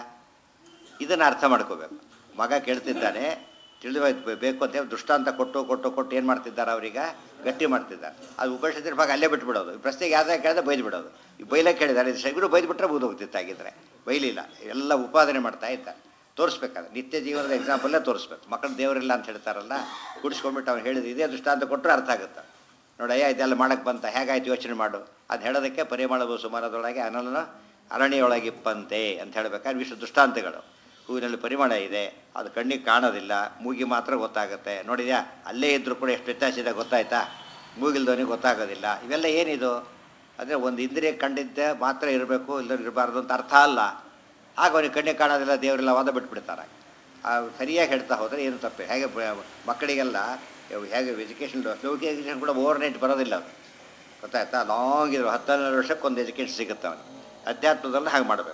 ಇದನ್ನು ಅರ್ಥ ಮಾಡ್ಕೋಬೇಕು ಮಗ ಕೇಳ್ತಿದ್ದಾನೆ ತಿಳಿದು ಬೇಕು ಅಂತ ಹೇಳಿ ದೃಷ್ಟಾಂತ ಕೊಟ್ಟು ಕೊಟ್ಟು ಕೊಟ್ಟು ಏನು ಮಾಡ್ತಿದ್ದಾರೆ ಅವ್ರೀಗ ಗಟ್ಟಿ ಮಾಡ್ತಿದ್ದಾರೆ ಅದು ಉಪನಿಷತ್ತಿನ ಭಾಗ ಅಲ್ಲೇ ಬಿಟ್ಬಿಡೋದು ಈ ಪ್ರಶ್ನೆಗೆ ಯಾವ್ದಾಗ ಕೇಳಿದ್ರೆ ಬೈದು ಬಿಡೋದು ಈ ಬೈಲಕ್ಕೆ ಕೇಳಿದ್ದಾರೆ ಇದು ಶಗಿರು ಬೈದು ಬಿಟ್ರೆ ಬೂದು ಹೋಗ್ತಿತ್ತಾಗಿದ್ರೆ ಬೈಲಿಲ್ಲ ಎಲ್ಲ ಉಪಾದನೆ ಮಾಡ್ತಾ ಇದ್ದಾರೆ ತೋರಿಸ್ಬೇಕಾದ್ರೆ ನಿತ್ಯ ಜೀವನದ ಎಕ್ಸಾಂಪಲ್ಲೇ ತೋರಿಸ್ಬೇಕು ಮಕ್ಕಳು ದೇವರಿಲ್ಲ ಅಂತ ಹೇಳ್ತಾರಲ್ಲ ಕುಡಿಸ್ಕೊಂಡ್ಬಿಟ್ಟು ಅವ್ನು ಹೇಳಿದ ಇದೇ ದೃಷ್ಟಾಂತ ಕೊಟ್ಟರೆ ಅರ್ಥ ಆಗುತ್ತೆ ನೋಡಯ್ಯ ಇದೆಲ್ಲ ಮಾಡಕ್ಕೆ ಬಂತ ಹೇಗಾಯ್ತು ಯೋಚನೆ ಮಾಡು ಅದು ಹೇಳೋದಕ್ಕೆ ಪರಿಮಳವು ಸುಮಾರದೊಳಗೆ ಅನಲನ ಅರಣ್ಯೊಳಗಿಪ್ಪಂತೆ ಅಂತ ಹೇಳ್ಬೇಕಾದ್ರೆ ವಿಶ್ವ ದೃಷ್ಟಾಂತಗಳು ಹೂವಿನಲ್ಲಿ ಪರಿಮಳ ಇದೆ ಅದು ಕಣ್ಣಿಗೆ ಕಾಣೋದಿಲ್ಲ ಮೂಗಿ ಮಾತ್ರ ಗೊತ್ತಾಗುತ್ತೆ ನೋಡಿದ್ಯಾ ಅಲ್ಲೇ ಇದ್ದರೂ ಕೂಡ ಎಷ್ಟು ವ್ಯತ್ಯಾಸ ಇದೆ ಗೊತ್ತಾಯ್ತಾ ಮೂಗಿಲ್ದವನಿಗೆ ಗೊತ್ತಾಗೋದಿಲ್ಲ ಇವೆಲ್ಲ ಏನಿದು ಅಂದರೆ ಒಂದು ಇಂದ್ರಿಯ ಕಂಡಿದ್ದೆ ಮಾತ್ರ ಇರಬೇಕು ಇಲ್ಲ ಇರಬಾರ್ದು ಅಂತ ಅರ್ಥ ಅಲ್ಲ ಆಗ ಅವನಿಗೆ ಕಣ್ಣಿಗೆ ಕಾಣೋದಿಲ್ಲ ದೇವರೆಲ್ಲ ವಾದ ಬಿಟ್ಬಿಡ್ತಾರೆ ಆ ಸರಿಯಾಗಿ ಹೇಳ್ತಾ ಹೋದರೆ ಏನು ತಪ್ಪೆ ಹೇಗೆ ಬ- ಮಕ್ಕಳಿಗೆಲ್ಲ ಇವ್ ಹೇಗೆ ಎಜುಕೇಷನ್ ಲೌಕಿಕ ಎಜುಕೇಷನ್ ಕೂಡ ಓವರ್ ನೈಟ್ ಬರೋದಿಲ್ಲ ಅದು ಗೊತ್ತಾಯ್ತಾ ಲಾಂಗ್ ಇರೋ ಹತ್ತು ಹನ್ನೆರಡು ವರ್ಷಕ್ಕೆ ಒಂದು ಎಜುಕೇಷನ್ ಸಿಗುತ್ತೆ ಅವನಿಗೆ ಅಧ್ಯಾತ್ಮದಲ್ಲಿ ಹಾಗೆ ಮಾಡಬೇಕು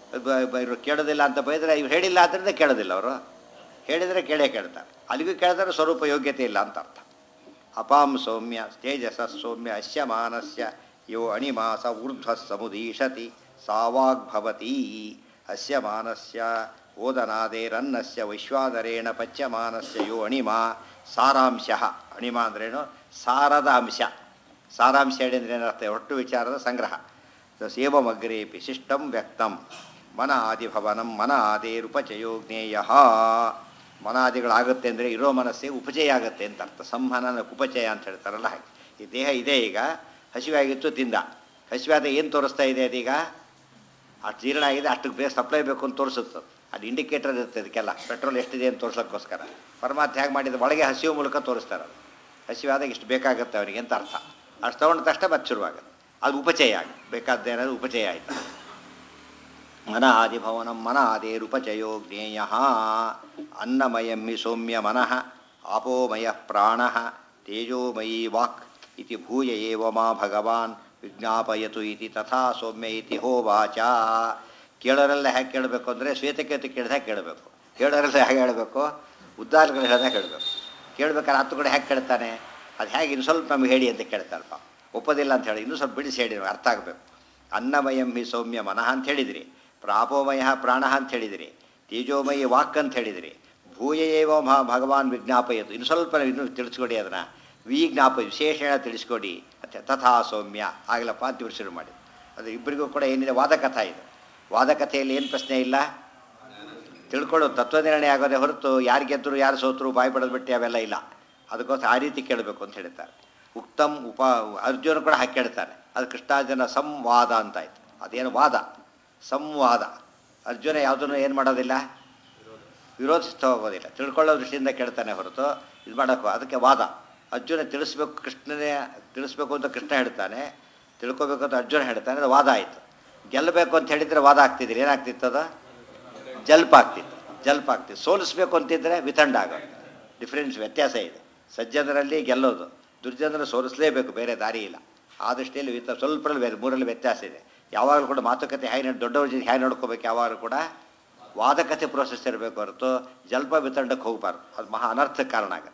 ಇವರು ಕೇಳೋದಿಲ್ಲ ಅಂತ ಬೈದರೆ ಇವ್ರು ಹೇಳಿಲ್ಲ ಆದ್ದರಿಂದ ಕೇಳೋದಿಲ್ಲ ಅವರು ಹೇಳಿದರೆ ಕೇಳೇ ಕೇಳ್ತಾರೆ ಅಲ್ಲಿಗೂ ಕೇಳಿದ್ರೆ ಸ್ವರೂಪ ಯೋಗ್ಯತೆ ಇಲ್ಲ ಅಂತ ಅರ್ಥ ಅಪಾಂ ಸೌಮ್ಯ ತೇಜಸ ಸೌಮ್ಯ ಅಸ್ಯ ಮಾನಸ್ಯ ಯೋ ಅಣಿಮಾಸ ಊರ್ಧ್ವ ಸಮುದೀಶತಿ ಸಾವಾಗ್ಭವತಿ ಅಸ್ಯ ಮಾನಸ್ಯ ಓದನಾದೇರನ್ನಸ್ಯ ವೈಶ್ವಾದರೇಣ ಪಚ್ಯಮಾನಸ್ಯ ಯೋ ಅಣಿಮ ಸಾರಾಂಶ ಅಣಿಮ ಅಂದ್ರೇನು ಸಾರದ ಅಂಶ ಸಾರಾಂಶ ಹೇಳಿ ಅಂದ್ರೆ ಏನರ್ಥ ಒಟ್ಟು ವಿಚಾರದ ಸಂಗ್ರಹ ಸೇವಮಗ್ರೇಪಿ ಶಿಷ್ಟಂ ವ್ಯಕ್ತಂ ಮನ ಆದಿಭವನಂ ಮನ ಆದೇರುಪಚಯೋ ಜ್ಞೇಯ ಮನಾದಿಗಳಾಗುತ್ತೆ ಅಂದರೆ ಇರೋ ಮನಸ್ಸಿಗೆ ಉಪಚಯ ಆಗುತ್ತೆ ಅಂತ ಅರ್ಥ ಸಂಹನನ ಉಪಚಯ ಅಂತ ಹೇಳ್ತಾರಲ್ಲ ಹಾಗೆ ಈ ದೇಹ ಇದೆ ಈಗ ಹಸಿವಾಗಿತ್ತು ತಿಂದ ಹಸಿವಾದ ಏನು ತೋರಿಸ್ತಾ ಇದೆ ಅದೀಗ ಅಷ್ಟು ಜೀರ್ಣ ಆಗಿದೆ ಅಷ್ಟಕ್ಕೆ ಬೇಗ ಸಪ್ಲೈ ಬೇಕು ಅಂತ ತೋರಿಸುತ್ತೆ ಅದು ಇಂಡಿಕೇಟರ್ ಇರುತ್ತೆ ಅದಕ್ಕೆಲ್ಲ ಪೆಟ್ರೋಲ್ ಎಷ್ಟಿದೆ ಅಂತ ತೋರ್ಸೋಕ್ಕೋಸ್ಕರ ಪರಮಾತ್ಮ ಹೇಗೆ ಮಾಡಿದ ಒಳಗೆ ಹಸಿವು ಮೂಲಕ ತೋರಿಸ್ತಾರೆ ಅದು ಹಸಿವಾದಾಗ ಇಷ್ಟು ಬೇಕಾಗುತ್ತೆ ಅವನಿಗೆ ಅಂತ ಅರ್ಥ ಅಷ್ಟು ತೊಗೊಂಡ ತಕ್ಷಣ ಮತ್ತೆ ಶುರುವಾಗುತ್ತೆ ಅದು ಉಪಚಯ ಆಗಿ ಬೇಕಾದ್ದೇನಾದ್ರು ಉಪಚಯ ಆಯಿತು ಮನ ಆದಿಭವನಂ ಮನ ಆದೇರುಪಚಯೋ ಜ್ಞೇಯ ಅನ್ನಮಯಂ ಹಿ ಸೌಮ್ಯ ಮನಃ ಆಪೋಮಯ ಪ್ರಾಣ ತೇಜೋಮಯೀ ವಾಕ್ ಇತಿ ಭೂಯ ಏವ ಮಾ ಭಗವಾನ್ ವಿಜ್ಞಾಪಯತು ಇತಿ ತಥಾ ಸೌಮ್ಯ ಇತಿ ಹೋವಾಚ ಕೇಳೋರೆಲ್ಲ ಹೇಗೆ ಕೇಳಬೇಕು ಅಂದರೆ ಶ್ವೇತಕೇತು ಕೇಳಿದಾಗ ಕೇಳಬೇಕು ಕೇಳೋರೆಲ್ಲ ಹೇಗೆ ಹೇಳಬೇಕು ಉದ್ದಾರಗಳು ಹೇಳಿದಾಗ ಹೇಳಬೇಕು ಕೇಳ್ಬೇಕಾದ್ರೆ ಹತ್ತು ಕಡೆ ಹೇಗೆ ಕೇಳ್ತಾನೆ ಅದು ಹೇಗೆ ಇನ್ನು ಸ್ವಲ್ಪ ನಮ್ಗೆ ಹೇಳಿ ಅಂತ ಕೇಳ್ತಾರಪ್ಪ ಒಪ್ಪೋದಿಲ್ಲ ಅಂತ ಹೇಳಿ ಇನ್ನೂ ಸ್ವಲ್ಪ ಬಿಡಿಸಿ ಹೇಳಿ ನಮ್ಗೆ ಅರ್ಥ ಆಗಬೇಕು ಅನ್ನಮಯಂ ಹಿ ಸೌಮ್ಯ ಮನಃ ಅಂತ ಹೇಳಿದಿರಿ ಪ್ರಾಪೋಮಯ ಪ್ರಾಣ ಅಂತ ಹೇಳಿದಿರಿ ತೇಜೋಮಯಿ ವಾಕ್ ಅಂತ ಹೇಳಿದಿರಿ ಭೂಯ ಏವ ಮಹಾ ಭಗವಾನ್ ವಿಜ್ಞಾಪಯತು ಇನ್ನು ಸ್ವಲ್ಪ ನಾವು ಇನ್ನೂ ತಿಳಿಸ್ಕೊಡಿ ಅದನ್ನು ವಿಜ್ಞಾಪ ವಿಶೇಷಣ ತಿಳಿಸ್ಕೊಡಿ ಅಂತ ತಥಾ ಸೌಮ್ಯ ಆಗಲಪ್ಪ ಅಂತ ಇವ್ರು ಶುರು ಮಾಡಿ ಅದು ಇಬ್ಬರಿಗೂ ಕೂಡ ಏನಿದೆ ವಾದಕಥಾ ಇದೆ ವಾದಕಥೆಯಲ್ಲಿ ಏನು ಪ್ರಶ್ನೆ ಇಲ್ಲ ತಿಳ್ಕೊಳ್ಳೋ ತತ್ವನಿರ್ಣಯ ಆಗೋದೇ ಹೊರತು ಯಾರು ಗೆದ್ದರು ಯಾರು ಸೋತರು ಬಾಯಿ ಪಡೆದು ಬಿಟ್ಟು ಅವೆಲ್ಲ ಇಲ್ಲ ಅದಕ್ಕೋಸ್ಕರ ಆ ರೀತಿ ಕೇಳಬೇಕು ಅಂತ ಹೇಳ್ತಾರೆ ಉಕ್ತಮ್ ಉಪ ಅರ್ಜುನ ಕೂಡ ಹಾಕಿ ಕೇಳ್ತಾನೆ ಅದು ಕೃಷ್ಣಾರ್ಜುನ ಸಂವಾದ ಅಂತಾಯ್ತು ಅದೇನು ವಾದ ಸಂವಾದ ಅರ್ಜುನ ಯಾವುದನ್ನು ಏನು ಮಾಡೋದಿಲ್ಲ ವಿರೋಧಿಸ್ತಾ ಹೋಗೋದಿಲ್ಲ ತಿಳ್ಕೊಳ್ಳೋ ದೃಷ್ಟಿಯಿಂದ ಕೇಳ್ತಾನೆ ಹೊರತು ಇದು ಮಾಡೋಕ್ಕೋ ಅದಕ್ಕೆ ವಾದ ಅರ್ಜುನ ತಿಳಿಸ್ಬೇಕು ಕೃಷ್ಣನೇ ತಿಳಿಸ್ಬೇಕು ಅಂತ ಕೃಷ್ಣ ಹೇಳ್ತಾನೆ ತಿಳ್ಕೊಬೇಕು ಅಂತ ಅರ್ಜುನ ಹೇಳ್ತಾನೆ ಅದು ವಾದ ಆಯಿತು ಗೆಲ್ಲಬೇಕು ಅಂತ ಹೇಳಿದರೆ ವಾದ ಆಗ್ತಿದ್ರಿ ಏನಾಗ್ತಿತ್ತು ಅದು ಜಲ್ಪ ಆಗ್ತಿತ್ತು ಜಲ್ಪ ಆಗ್ತಿತ್ತು ಸೋಲಿಸ್ಬೇಕು ಅಂತಿದ್ರೆ ವಿತಂಡ ಆಗೋದು ಡಿಫ್ರೆನ್ಸ್ ವ್ಯತ್ಯಾಸ ಇದೆ ಸಜ್ಜನರಲ್ಲಿ ಗೆಲ್ಲೋದು ದುರ್ಜನರ ಸೋಲಿಸಲೇಬೇಕು ಬೇರೆ ದಾರಿ ಇಲ್ಲ ಆ ದೃಷ್ಟಿಯಲ್ಲಿ ವಿತ ಸ್ವಲ್ಪರಲ್ಲಿ ಬೇರೆ ಮೂರಲ್ಲಿ ವ್ಯತ್ಯಾಸ ಇದೆ ಯಾವಾಗಲೂ ಕೂಡ ಮಾತುಕತೆ ಹೇಗೆ ನಡ್ ದೊಡ್ಡವ್ರ ಜೊತೆ ಹೇಗೆ ನೋಡ್ಕೋಬೇಕು ಯಾವಾಗಲೂ ಕೂಡ ವಾದಕತೆ ಪ್ರೋಸೆಸ್ ಇರಬೇಕು ಹೊರತು ಜಲ್ಪ ವಿತಂಡಕ್ಕೆ ಹೋಗಬಾರ್ದು ಅದು ಮಹಾ ಅನರ್ಥಕ್ಕೆ ಕಾರಣ ಆಗುತ್ತೆ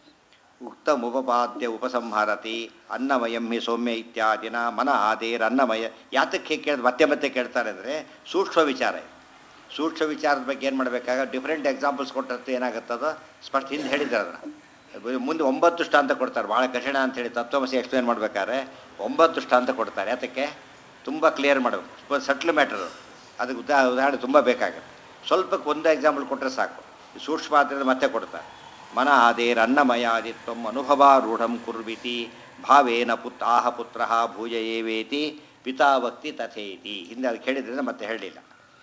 ಉಕ್ತ ಉಪಪಾದ್ಯ ಉಪಸಂಹಾರತಿ ಅನ್ನಮಯಂ ಹಿ ಸೌಮ್ಯ ಇತ್ಯಾದಿನ ಮನ ಆದೇರ್ ಅನ್ನಮಯ ಯಾತಕ್ಕೆ ಹೀಗೆ ಕೇಳಿದ್ ಮತ್ತೆ ಮತ್ತೆ ಕೇಳ್ತಾರೆ ಅಂದರೆ ಸೂಕ್ಷ್ಮ ವಿಚಾರ ಇದು ಸೂಕ್ಷ್ಮ ವಿಚಾರದ ಬಗ್ಗೆ ಏನು ಮಾಡಬೇಕಾಗ ಡಿಫ್ರೆಂಟ್ ಎಕ್ಸಾಂಪಲ್ಸ್ ಕೊಟ್ಟಂತೆ ಏನಾಗುತ್ತದೋ ಸ್ಪಷ್ಟ ಹಿಂದೆ ಹೇಳಿದ್ದಾರೆ ಅದನ್ನು ಮುಂದೆ ಒಂಬತ್ತು ಅಂತ ಕೊಡ್ತಾರೆ ಭಾಳ ಕಠಿಣ ಅಂತೇಳಿ ತತ್ವಮಸಿ ಎಕ್ಸ್ಪ್ಲೇನ್ ಮಾಡಬೇಕಾದ್ರೆ ಒಂಬತ್ತು ಅಂತ ಕೊಡ್ತಾರೆ ಯಾತಕ್ಕೆ ತುಂಬ ಕ್ಲಿಯರ್ ಮಾಡಬೇಕು ಸಟ್ಲ್ ಮ್ಯಾಟರು ಅದಕ್ಕೆ ಉದಾ ಉದಾಹರಣೆ ತುಂಬ ಬೇಕಾಗುತ್ತೆ ಸ್ವಲ್ಪಕ್ಕೆ ಒಂದು ಎಕ್ಸಾಂಪಲ್ ಕೊಟ್ಟರೆ ಸಾಕು ಈ ಸೂಕ್ಷ್ಮ ಆದ್ದರಿಂದ ಮತ್ತೆ ಕೊಡ್ತಾರೆ ಮನ ಆದೇರ್ ಅನ್ನಮಯಾದಿತ್ವಂ ಅನುಭವಾರೂಢಂ ಕುರ್ವಿತಿ ಭಾವೇನ ಪುತ್ ಆಹ ಪುತ್ರ ಭೂಯ ಏವೇತಿ ಪಿತಾವಕ್ತಿ ತಥೇತಿ ಹಿಂದೆ ಅದು ಕೇಳಿದ್ರಿಂದ ಮತ್ತೆ ಹೇಳಲಿಲ್ಲ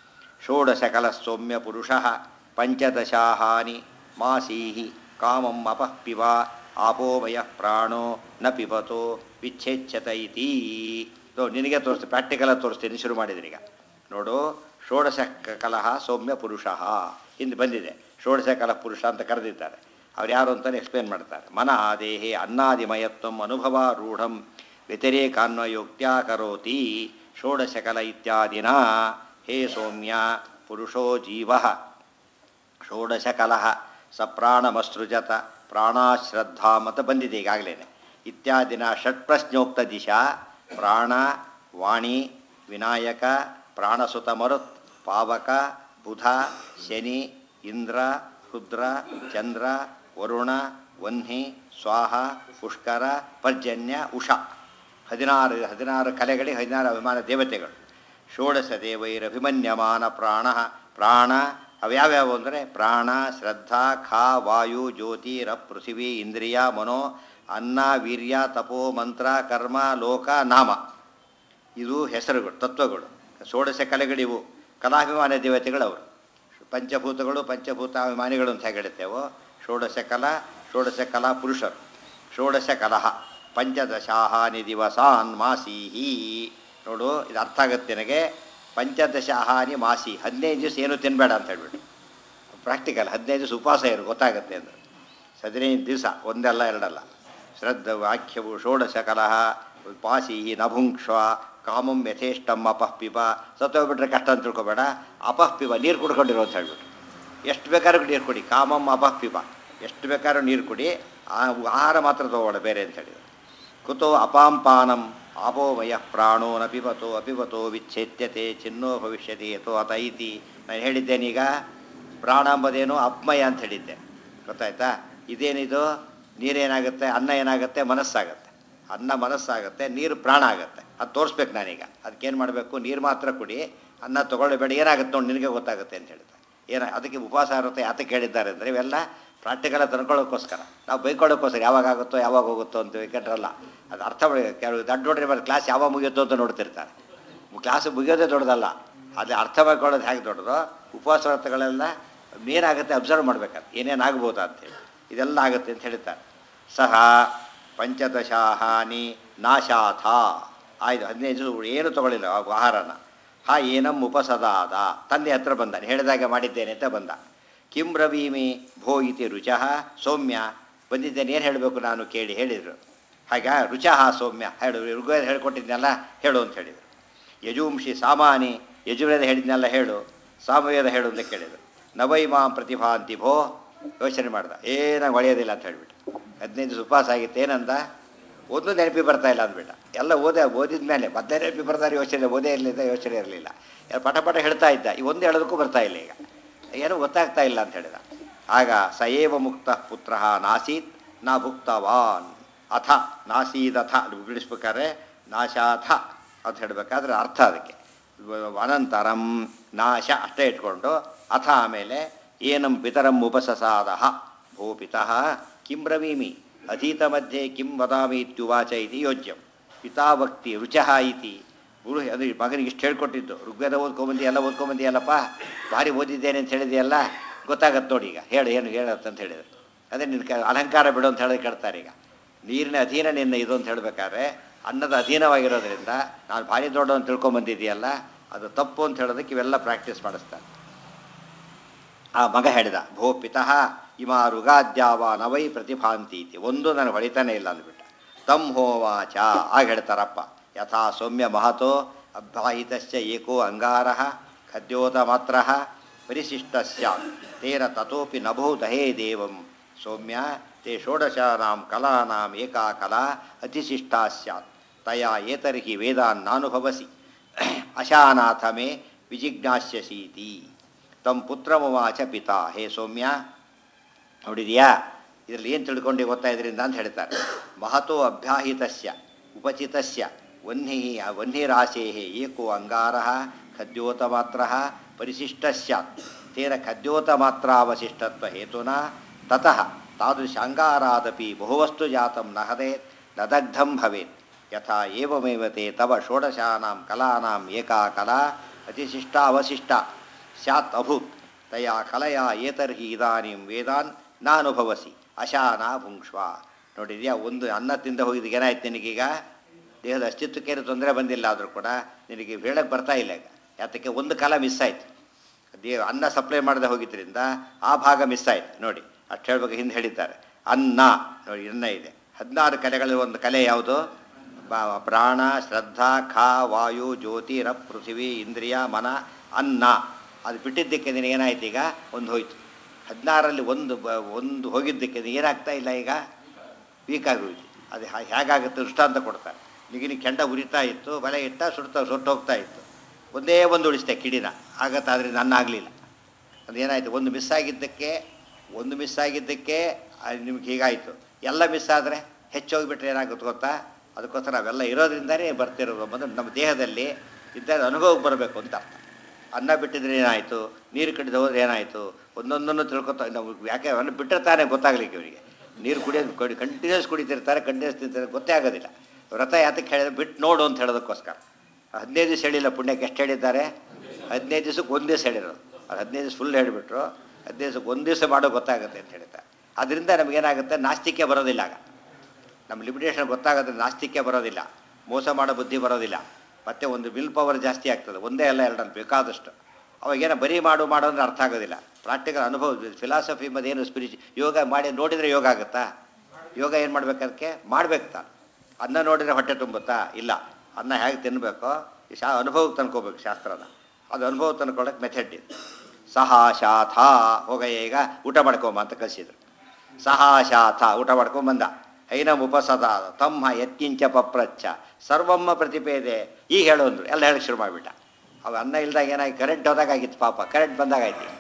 ಷೋಡಶಕಲ ಸೌಮ್ಯ ಪುರುಷ ಪಂಚದಶಾಹಾನಿ ಮಾಸೀಹಿ ಕಾಮಂ ಅಪಃ ಪಿವ ಆಪೋಮಯ ಪ್ರಾಣೋ ನ ಪಿಬತೋ ವಿಚ್ಛೇಚ್ಛತ ಇತಿ ಇದು ನಿನಗೆ ತೋರಿಸ್ತೀನಿ ಪ್ರಾಕ್ಟಿಕಲಾಗಿ ತೋರಿಸ್ತೀನಿ ಶುರು ಮಾಡಿದ್ರಿ ಈಗ ನೋಡು ಷೋಡಶ ಕ- ಕಲಹ ಸೌಮ್ಯ ಪುರುಷ ಹಿಂದೆ ಬಂದಿದೆ ಷೋಡಶ ಕಲಹ ಪುರುಷ ಅಂತ ಕರೆದಿದ್ದಾರೆ ಅವ್ರು ಯಾರು ಅಂತಲೇ ಎಕ್ಸ್ಪ್ಲೇನ್ ಮಾಡ್ತಾರೆ ಮನ ದೇಹೆ ಅನ್ನಾದಿಮಯತ್ವಂ ಅನುಭವಾರೂಢಂ ವ್ಯತಿರೇಕಾನ್ವಯೋಕ್ತ್ಯಾ ಕರೋತಿ ಷೋಡಶಕಲ ಇತ್ಯಾದಿನ ಹೇ ಸೌಮ್ಯ ಪುರುಷೋ ಜೀವ ಷೋಡಶಕಲಹ ಸ ಪ್ರಾಣಮಸೃಜತ ಪ್ರಾಣಾಶ್ರದ್ಧಾ ಅಂತ ಬಂದಿದೆ ಈಗಾಗಲೇ ಇತ್ಯಾದಿನ ಷಟ್ಪ್ರಶ್ನೋಕ್ತ ದಿಶಾ ಪ್ರಾಣ ವಾಣಿ ವಿನಾಯಕ ಪ್ರಾಣಸುತ ಮರುತ್ ಪಾವಕ ಬುಧ ಶನಿ ಇಂದ್ರ ರುದ್ರ ಚಂದ್ರ ವರುಣ ವನ್ಹಿ ಸ್ವಾಹ ಪುಷ್ಕರ ಪರ್ಜನ್ಯ ಉಷಾ ಹದಿನಾರು ಹದಿನಾರು ಕಲೆಗಳಿಗೆ ಹದಿನಾರು ಅಭಿಮಾನ ದೇವತೆಗಳು ಷೋಡಶ ದೇವೈರಭಿಮನ್ಯಮಾನ ಪ್ರಾಣ ಪ್ರಾಣ ಅವ್ಯಾವ್ಯಾವು ಅಂದರೆ ಪ್ರಾಣ ಶ್ರದ್ಧಾ ಖಾ ವಾಯು ಜ್ಯೋತಿ ರಪ್ ಪೃಥಿವಿ ಇಂದ್ರಿಯ ಮನೋ ಅನ್ನ ವೀರ್ಯ ತಪೋ ಮಂತ್ರ ಕರ್ಮ ಲೋಕ ನಾಮ ಇದು ಹೆಸರುಗಳು ತತ್ವಗಳು ಷೋಡಶ ಕಲೆಗಳಿವು ಕಲಾಭಿಮಾನ ದೇವತೆಗಳು ಅವರು ಪಂಚಭೂತಗಳು ಪಂಚಭೂತಾಭಿಮಾನಿಗಳು ಅಂತ ಹೇಗೆ ಹೇಳುತ್ತೇವೋ ಷೋಡಶ ಕಲಾ ಷೋಡಶ ಕಲಾ ಪುರುಷರು ಷೋಡಶ ಕಲಹ ಪಂಚದಶಾಹಾನಿ ದಿವಸಾನ್ ಮಾಸೀಹಿ ನೋಡು ಇದು ಅರ್ಥ ಆಗುತ್ತೆ ನನಗೆ ಪಂಚದಶಾಹಾನಿ ಮಾಸಿ ಹದಿನೈದು ದಿವಸ ಏನು ತಿನ್ನಬೇಡ ಅಂತ ಹೇಳ್ಬಿಟ್ಟು ಪ್ರಾಕ್ಟಿಕಲ್ ಹದಿನೈದು ದಿವಸ ಉಪವಾಸ ಇರು ಗೊತ್ತಾಗುತ್ತೆ ಅಂದ್ರೆ ಹದಿನೈದು ದಿವಸ ಒಂದಲ್ಲ ಎರಡಲ್ಲ ಶ್ರದ್ಧ ವಾಕ್ಯವು ಷೋಡಶ ಕಲಹ ಪಾಸಿ ನಭುಂಕ್ಷ್ವ ಕಾಮಂ ಯಥೇಷ್ಟಂ ಅಪಃ ಪಿಪ ಸತ್ತೋಗ್ಬಿಟ್ರೆ ಕಷ್ಟ ಅಂತ ತಿಳ್ಕೊಬೇಡ ಅಪಃ ಪಿಪ ನೀರು ಕುಡ್ಕೊಂಡಿರೋ ಅಂತ ಹೇಳ್ಬಿಟ್ಟು ಎಷ್ಟು ಬೇಕಾದ್ರೂ ನೀರು ಕುಡಿ ಕಾಮಂ ಅಪಃ ಪಿಪ ಎಷ್ಟು ಬೇಕಾದ್ರೂ ನೀರು ಕುಡಿ ಆ ಆಹಾರ ಮಾತ್ರ ತಗೋಬೇಡ ಬೇರೆ ಅಂತ ಹೇಳಿದ್ರು ಕುತೋ ಅಪಾಂಪಾನಂ ಆಪೋಮಯ ಪ್ರಾಣೋ ನ ಪಿಬತೋ ಅಪಿಬತೋ ವಿಚ್ಛೇದ್ಯತೆ ಚಿನ್ನೋ ಭವಿಷ್ಯತಿ ಅಥೋ ಅತ ಇತಿ ನಾನು ಹೇಳಿದ್ದೇನೀಗ ಪ್ರಾಣ ಅಂಬೋದೇನು ಅಪ್ಮಯ ಅಂತ ಹೇಳಿದ್ದೆ ಗೊತ್ತಾಯ್ತಾ ಇದೇನಿದು ನೀರೇನಾಗುತ್ತೆ ಅನ್ನ ಏನಾಗುತ್ತೆ ಮನಸ್ಸಾಗುತ್ತೆ ಅನ್ನ ಮನಸ್ಸಾಗುತ್ತೆ ನೀರು ಪ್ರಾಣ ಆಗುತ್ತೆ ಅದು ತೋರಿಸ್ಬೇಕು ನಾನೀಗ ಅದಕ್ಕೇನು ಮಾಡಬೇಕು ನೀರು ಮಾತ್ರ ಕುಡಿ ಅನ್ನ ತೊಗೊಳ್ಳಬೇಡ ಏನಾಗುತ್ತೆ ನೋಡಿ ನಿನಗೆ ಗೊತ್ತಾಗುತ್ತೆ ಅಂತ ಹೇಳ್ತಾರೆ ಏನ ಅದಕ್ಕೆ ಉಪವಾಸ ಇರುತ್ತೆ ಯಾತಕ್ಕೆ ಹೇಳಿದ್ದಾರೆ ಅಂದರೆ ಇವೆಲ್ಲ ಪ್ರಾಕ್ಟಿಕಲ ತಂದ್ಕೊಳ್ಳೋಕ್ಕೋಸ್ಕರ ನಾವು ಬೈಕೊಳ್ಳೋಕ್ಕೋಸ್ಕರ ಯಾವಾಗ ಆಗುತ್ತೋ ಯಾವಾಗ ಹೋಗುತ್ತೋ ಅಂತ ವಿಕೆಟ್ರಲ್ಲ ಅದು ಅರ್ಥ ಮಾಡಿ ಕೆಲವು ದಡ್ಡ ನೋಡ್ರಿ ಮೇಲೆ ಕ್ಲಾಸ್ ಯಾವಾಗ ಮುಗಿಯುತ್ತೋ ಅಂತ ನೋಡ್ತಿರ್ತಾರೆ ಕ್ಲಾಸ್ ಮುಗಿಯೋದೇ ದೊಡ್ಡದಲ್ಲ ಅಲ್ಲಿ ಅರ್ಥ ಮಾಡ್ಕೊಳ್ಳೋದು ಹೇಗೆ ದೊಡ್ಡದೋ ಉಪವಾಸ ವ್ರತಗಳೆಲ್ಲ ಏನಾಗುತ್ತೆ ಅಬ್ಸರ್ವ್ ಮಾಡ್ಬೇಕಾದ್ರೆ ಏನೇನಾಗ್ಬೋದು ಅಂತೇಳಿ ಇದೆಲ್ಲ ಆಗುತ್ತೆ ಅಂತ ಹೇಳ್ತಾರೆ ಸಹ ಪಂಚದಶಾಹಾನಿ ನಾಶಾಥ ಆಯ್ತು ಹದಿನೈದು ಏನು ತಗೊಳ್ಳಿಲ್ಲ ಆ ಆಹಾರನ ಹಾ ಏನಂ ಉಪಸದಾದ ತಂದೆ ಹತ್ರ ಬಂದ ಹೇಳಿದಾಗ ಮಾಡಿದ್ದೇನೆ ಅಂತ ಬಂದ ಕಿಂ ರವೀಮಿ ಭೋ ಇತಿ ರುಚಃ ಸೌಮ್ಯ ಬಂದಿದ್ದೇನೆ ಏನು ಹೇಳಬೇಕು ನಾನು ಕೇಳಿ ಹೇಳಿದರು ಹಾಗ ರುಚಃ ಸೌಮ್ಯ ಹೇಳು ಋಗ್ವೇದ ಹೇಳ್ಕೊಟ್ಟಿದ್ನಲ್ಲ ಹೇಳು ಅಂತ ಹೇಳಿದರು ಯಜುಂಶಿ ಸಾಮಾನಿ ಯಜುರ್ವೇದ ಹೇಳಿದ್ನೆಲ್ಲ ಹೇಳು ಸಾಮವೇದ ಹೇಳು ಅಂತ ಕೇಳಿದರು ನವೈಮಾಂ ಪ್ರತಿಭಾಂತಿ ಭೋ ಯೋಚನೆ ಮಾಡ್ದ ಏನಾಗ ಒಳೆಯೋದಿಲ್ಲ ಅಂತ ಹೇಳ್ಬಿಟ್ಟು ಹದಿನೈದು ದಿವಸ ಉಪವಾಸ ಆಗಿತ್ತು ಏನಂದ ಒಂದು ನೆನಪಿ ಬರ್ತಾ ಇಲ್ಲ ಅಂದ್ಬಿಟ್ಟ ಎಲ್ಲ ಓದೇ ಓದಿದ ಮೇಲೆ ಮತ್ತೆ ನೆನಪಿ ಬರ್ತಾರೆ ಯೋಚನೆ ಓದೇ ಇರಲಿಲ್ಲ ಯೋಚನೆ ಇರಲಿಲ್ಲ ಪಟ ಪಟ ಹೇಳ್ತಾ ಇದ್ದ ಈ ಒಂದು ಹೇಳೋದಕ್ಕೂ ಬರ್ತಾ ಇಲ್ಲ ಈಗ ಏನೂ ಗೊತ್ತಾಗ್ತಾ ಇಲ್ಲ ಅಂತ ಹೇಳಿದ ಆಗ ಸಯೇವ ಮುಕ್ತ ಪುತ್ರ ನಾಸೀತ್ ನಾ ಭುಕ್ತವಾನ್ ಅಥ ನಾಸೀದಥ ಅದು ಬಿಡಿಸ್ಬೇಕಾದ್ರೆ ನಾಶಾಥ ಅಂತ ಹೇಳಬೇಕಾದ್ರೆ ಅರ್ಥ ಅದಕ್ಕೆ ಅನಂತರಂ ನಾಶ ಅಷ್ಟೇ ಇಟ್ಕೊಂಡು ಅಥ ಆಮೇಲೆ ಏನಂ ಪಿತರಂ ಉಪಸಸಾದ ಭೋ ಪಿತಃ ಕಿಂ ಬ್ರವೀಮಿ ಅತೀತ ಮಧ್ಯೆ ಕಿಂ ವದಾಮಿ ಇತ್ಯುವಾಚ ಇತಿ ಯೋಜ್ಯಂ ಪಿತಾಭಕ್ತಿ ರುಚಃ ಇತಿ ಗುರು ಅದು ಮಗನಿಗೆ ಇಷ್ಟು ಹೇಳ್ಕೊಟ್ಟಿದ್ದು ಋಗ್ವೇದ ಓದ್ಕೊಂಬಂದಿ ಎಲ್ಲ ಓದ್ಕೊಂಬಂದಿ ಅಲ್ಲಪ್ಪ ಭಾರಿ ಓದಿದ್ದೇನೆ ಅಂತ ಹೇಳಿದೆಯಲ್ಲ ಗೊತ್ತಾಗತ್ತೆ ನೋಡಿ ಈಗ ಹೇಳು ಏನು ಹೇಳತ್ತೆ ಅಂತ ಹೇಳಿದ್ರು ಅದೇ ನಿನ್ನ ಕ ಅಲಂಕಾರ ಬಿಡು ಅಂತ ಹೇಳಿ ಕೇಳ್ತಾರೆ ಈಗ ನೀರಿನ ಅಧೀನ ನಿನ್ನ ಇದು ಅಂತ ಹೇಳಬೇಕಾದ್ರೆ ಅನ್ನದ ಅಧೀನವಾಗಿರೋದ್ರಿಂದ ನಾನು ಭಾರಿ ದೊಡ್ಡ ಅಂತ ತಿಳ್ಕೊಂಬಂದಿದೆಯಲ್ಲ ಅದು ತಪ್ಪು ಅಂತ ಹೇಳೋದಕ್ಕೆ ಇವೆಲ್ಲ ಪ್ರಾಕ್ಟೀಸ್ ಮಾಡಿಸ್ತಾರೆ ಆ ಮಗ ಹೇಳಿದ ಭೋ ಪಿತಃ ಇಮಾ ಋಗಾದ್ಯಾವ ನವೈ ಪ್ರತಿಭಾಂತಿ ಇತಿ ಒಂದು ನನಗೆ ಹೊಳಿತಾನೆ ಇಲ್ಲ ಅಂದ್ಬಿಟ್ಟ ತಮ್ ಹೋವಾಚ ಆಗ ಹೇಳ್ತಾರಪ್ಪ ಯಥಾ ಸೌಮ್ಯ ಮಹತೋ ಅಭ್ಯಾಹಿತಶ್ಚ ಏಕೋ ಅಂಗಾರ ಖದ್ಯೋತ ಮಾತ್ರ ಪರಿಶಿಷ್ಟ ಸ್ಯಾತ್ ತೇನ ತತೋಪಿ ನಭೋ ದಹೇ ದೇವಂ ಸೌಮ್ಯ ತೇ ಷೋಡಶಾನಾಂ ಕಲಾನಾಂ ಏಕಾ ಕಲಾ ಅತಿಶಿಷ್ಟಾ ಸ್ಯಾತ್ ತಯಾ ಏತರ್ಹಿ ವೇದಾನ್ನಾನುಭವಸಿ ಅಶಾನಾಥ ಮೇ ವಿಜಿಜ್ಞಾಸ್ಯಸೀತಿ ತಮ್ಮ ಪುತ್ರಮವಾಚ ಪಿತಾ ಹೇ ಸೌಮ್ಯ ನೋಡಿದ್ಯಾ ಇದರಲ್ಲಿ ಏನು ತಿಳ್ಕೊಂಡು ಗೊತ್ತಾ ಇದರಿಂದ ಅಂತ ಹೇಳ್ತಾರೆ ಮಹತೋ ಅಭ್ಯಾಹಿತಸ್ಯ ಉಪಚಿತಸ್ಯ ವಹ್ನಿ ವಹ್ನಿರಾಶೇ ಏಕೋ ಅಂಗಾರ ಖದ್ಯೋತ ಮಾತ್ರ ಪರಿಶಿಷ್ಟ ಸ್ಯಾತ್ ತೇನ ಖದ್ಯೋತ ಮಾತ್ರಾವಶಿಷ್ಟತ್ವ ಹೇತುನ ತತಃ ತಾದೃಶ ಅಂಗಾರಾದಪಿ ಬಹುವಸ್ತು ಜಾತಂ ನ ಹದೇತ್ ನ ದಗ್ಧಂ ಭವೇತ್ ಯಥಾ ಏವಮೇವ ತೇ ತವ ಷೋಡಶಾನಾಂ ಕಲಾನಾಂ ಏಕಾ ಕಲಾ ಅತಿಶಿಷ್ಟ ಅವಶಿಷ್ಟ ಸ್ಯಾತ್ ಅಭೂತ್ ತಯಾ ಕಲಯಾ ಏತರ್ಹಿ ಇದಾನಿಂ ವೇದಾನ್ ನಾನುಭವಸಿ ಅಶಾನ ಭುಂಕ್ಷ್ವ ನೋಡಿದ್ಯಾ ಒಂದು ಅನ್ನ ತಿಂದ ಹೋಗಿದ್ದಕ್ಕೆ ಏನಾಯ್ತು ನಿನಗೀಗ ದೇಹದ ಅಸ್ತಿತ್ವಕ್ಕೇನು ತೊಂದರೆ ಬಂದಿಲ್ಲ ಆದರೂ ಕೂಡ ನಿನಗೆ ಹೇಳಕ್ಕೆ ಬರ್ತಾ ಇಲ್ಲ ಈಗ ಯಾತಕ್ಕೆ ಒಂದು ಕಾಲ ಮಿಸ್ ಆಯಿತು ದೇಹ ಅನ್ನ ಸಪ್ಲೈ ಮಾಡದೆ ಹೋಗಿದ್ದರಿಂದ ಆ ಭಾಗ ಮಿಸ್ ಆಯಿತು ನೋಡಿ ಅಷ್ಟು ಹೇಳ್ಬೇಕು ಹಿಂದೆ ಹೇಳಿದ್ದಾರೆ ಅನ್ನ ನೋಡಿ ಅನ್ನ ಇದೆ ಹದಿನಾರು ಕಲೆಗಳಲ್ಲಿ ಒಂದು ಕಲೆ ಯಾವುದು ಬ- ಪ್ರಾಣ ಶ್ರದ್ಧಾ ಖಾ ವಾಯು ಜ್ಯೋತಿ ರಪ್ ಪೃಥ್ವಿ ಇಂದ್ರಿಯ ಮನ ಅನ್ನ ಅದು ಬಿಟ್ಟಿದ್ದಕ್ಕೆ ನಿನಗೇನಾಯ್ತು ಈಗ ಒಂದು ಹೋಯ್ತು ಹದಿನಾರಲ್ಲಿ ಒಂದು ಬ ಒಂದು ಹೋಗಿದ್ದಕ್ಕೆ ಏನಾಗ್ತಾ ಇಲ್ಲ ಈಗ ವೀಕ್ ಆಗೋಯ್ತು ಅದು ಹ್ಯಾ- ಹೇಗಾಗುತ್ತೆ ದೃಷ್ಟಾಂತ ಕೊಡ್ತಾರೆ ನಿಗಿನಿ ಕೆಂಡ ಉರಿತಾ ಇತ್ತು ಬಲೆ ಇಟ್ಟ ಸುಡ್ತಾ ಸುಟ್ಟು ಹೋಗ್ತಾ ಇತ್ತು ಒಂದೇ ಒಂದು ಉಳಿಸ್ತೆ ಕಿಡಿನ ಆಗತ್ತೆ ಆದರೆ ನನ್ನ ಆಗಲಿಲ್ಲ ಅದೇನಾಯಿತು ಒಂದು ಮಿಸ್ ಆಗಿದ್ದಕ್ಕೆ ಒಂದು ಮಿಸ್ ಆಗಿದ್ದಕ್ಕೆ ಅದು ನಿಮ್ಗೆ ಹೀಗಾಯಿತು ಎಲ್ಲ ಮಿಸ್ ಆದರೆ ಹೆಚ್ಚೋಗಿಬಿಟ್ರೆ ಏನಾಗುತ್ತೆ ಗೊತ್ತಾ ಅದಕ್ಕೋಸ್ಕರ ನಾವೆಲ್ಲ ಇರೋದ್ರಿಂದಲೇ ಬರ್ತಿರೋದು ಮೊದಲು ನಮ್ಮ ದೇಹದಲ್ಲಿ ಇದ್ದಾಗ ಅನುಭವಕ್ಕೆ ಬರಬೇಕು ಅಂತ ಅರ್ಥ ಅನ್ನ ಬಿಟ್ಟಿದ್ರೆ ಏನಾಯಿತು ನೀರು ಕಟ್ಟಿದ ಹೋದ್ರೆ ಏನಾಯಿತು ಒಂದೊಂದನ್ನು ತಿಳ್ಕೊತಾ ನಾವು ಯಾಕೆ ಅನ್ನ ಬಿಟ್ಟರೆ ತಾನೇ ಗೊತ್ತಾಗ್ಲಿಕ್ಕೆ ಇವರಿಗೆ ನೀರು ಕುಡಿಯೋದು ಕುಡಿ ಕಂಟಿನ್ಯೂಸ್ ಕುಡಿತಿರ್ತಾರೆ ಕಂಟಿನ್ಯೂಸ್ ತಿಂತಾರೆ ಗೊತ್ತೇ ಆಗೋದಿಲ್ಲ ವ್ರತ ಯಾತಕ್ಕೆ ಹೇಳಿದ್ರೆ ಬಿಟ್ಟು ನೋಡು ಅಂತ ಹೇಳೋದಕ್ಕೋಸ್ಕರ ಹದಿನೈದು ದಿವಸ ಹೇಳಿಲ್ಲ ಪುಣ್ಯಕ್ಕೆ ಎಷ್ಟು ಹೇಳಿದ್ದಾರೆ ಹದಿನೈದು ದಿವಸಕ್ಕೆ ಒಂದು ದಿವಸ ಹೇಳಿರೋದು ಅದು ಹದಿನೈದು ದಿವಸ ಫುಲ್ ಹೇಳಿಬಿಟ್ರು ಹದಿನೈದು ದಿವಸಕ್ಕೆ ಒಂದು ದಿವಸ ಮಾಡೋ ಗೊತ್ತಾಗುತ್ತೆ ಅಂತ ಹೇಳ್ತಾರೆ ಅದರಿಂದ ನಮಗೇನಾಗುತ್ತೆ ನಾಸ್ತಿಕ್ಯ ಬರೋದಿಲ್ಲ ಆಗ ನಮ್ಮ ಲಿಮಿಟೇಷನ್ ಗೊತ್ತಾಗೋದ್ರೆ ನಾಸ್ತಿಕ್ಯ ಬರೋದಿಲ್ಲ ಮೋಸ ಮಾಡೋ ಬುದ್ಧಿ ಬರೋದಿಲ್ಲ ಮತ್ತು ಒಂದು ವಿಲ್ ಪವರ್ ಜಾಸ್ತಿ ಆಗ್ತದೆ ಒಂದೇ ಅಲ್ಲ ಎರಡನ್ನು ಬೇಕಾದಷ್ಟು ಅವಾಗೇನೋ ಬರೀ ಮಾಡು ಮಾಡು ಅಂದ್ರೆ ಅರ್ಥ ಆಗೋದಿಲ್ಲ ಪ್ರಾಕ್ಟಿಕಲ್ ಅನುಭವ ಫಿಲಾಸಫಿ ಏನು ಸ್ಪಿರಿಚು ಯೋಗ ಮಾಡಿ ನೋಡಿದರೆ ಯೋಗ ಆಗುತ್ತಾ ಯೋಗ ಏನು ಮಾಡ್ಬೇಕು ಅದಕ್ಕೆ ಮಾಡ್ಬೇಕು ತಾನು ಅನ್ನ ನೋಡಿದರೆ ಹೊಟ್ಟೆ ತುಂಬುತ್ತಾ ಇಲ್ಲ ಅನ್ನ ಹೇಗೆ ತಿನ್ನಬೇಕೋ ಈ ಶಾ ಅನುಭವಕ್ಕೆ ತಂದ್ಕೋಬೇಕು ಶಾಸ್ತ್ರನ ಅದು ಅನುಭವ ತಂದ್ಕೊಳ್ಳೋಕೆ ಮೆಥಡ್ ಇದೆ ಸಹ ಶಾಥ ಹೋಗಯ್ಯ ಈಗ ಊಟ ಮಾಡ್ಕೊಂಬ ಅಂತ ಕಳಿಸಿದ್ರು ಸಹ ಶಾಥ ಊಟ ಮಾಡ್ಕೊಂಬಂದ ಹೈನಂ ಉಪಸದ ತಮ್ಮ ಯತ್ಕಿಂಚ ಪಪ್ರಚ್ಚ ಸರ್ವಮ್ಮ ಪ್ರತಿಪೇದೆ ಈಗ ಹೇಳು ಅಂದ್ರು ಎಲ್ಲ ಹೇಳಕ್ಕೆ ಶುರು ಮಾಡಿಬಿಟ್ಟ ಅವ ಅನ್ನ ಇಲ್ದಾಗ ಏನಾಗಿ ಕರೆಂಟ್ ಹೋದಾಗ ಆಗಿತ್ತು ಪಾಪ ಕರೆಂಟ್ ಬಂದಾಗ ಆಯ್ತು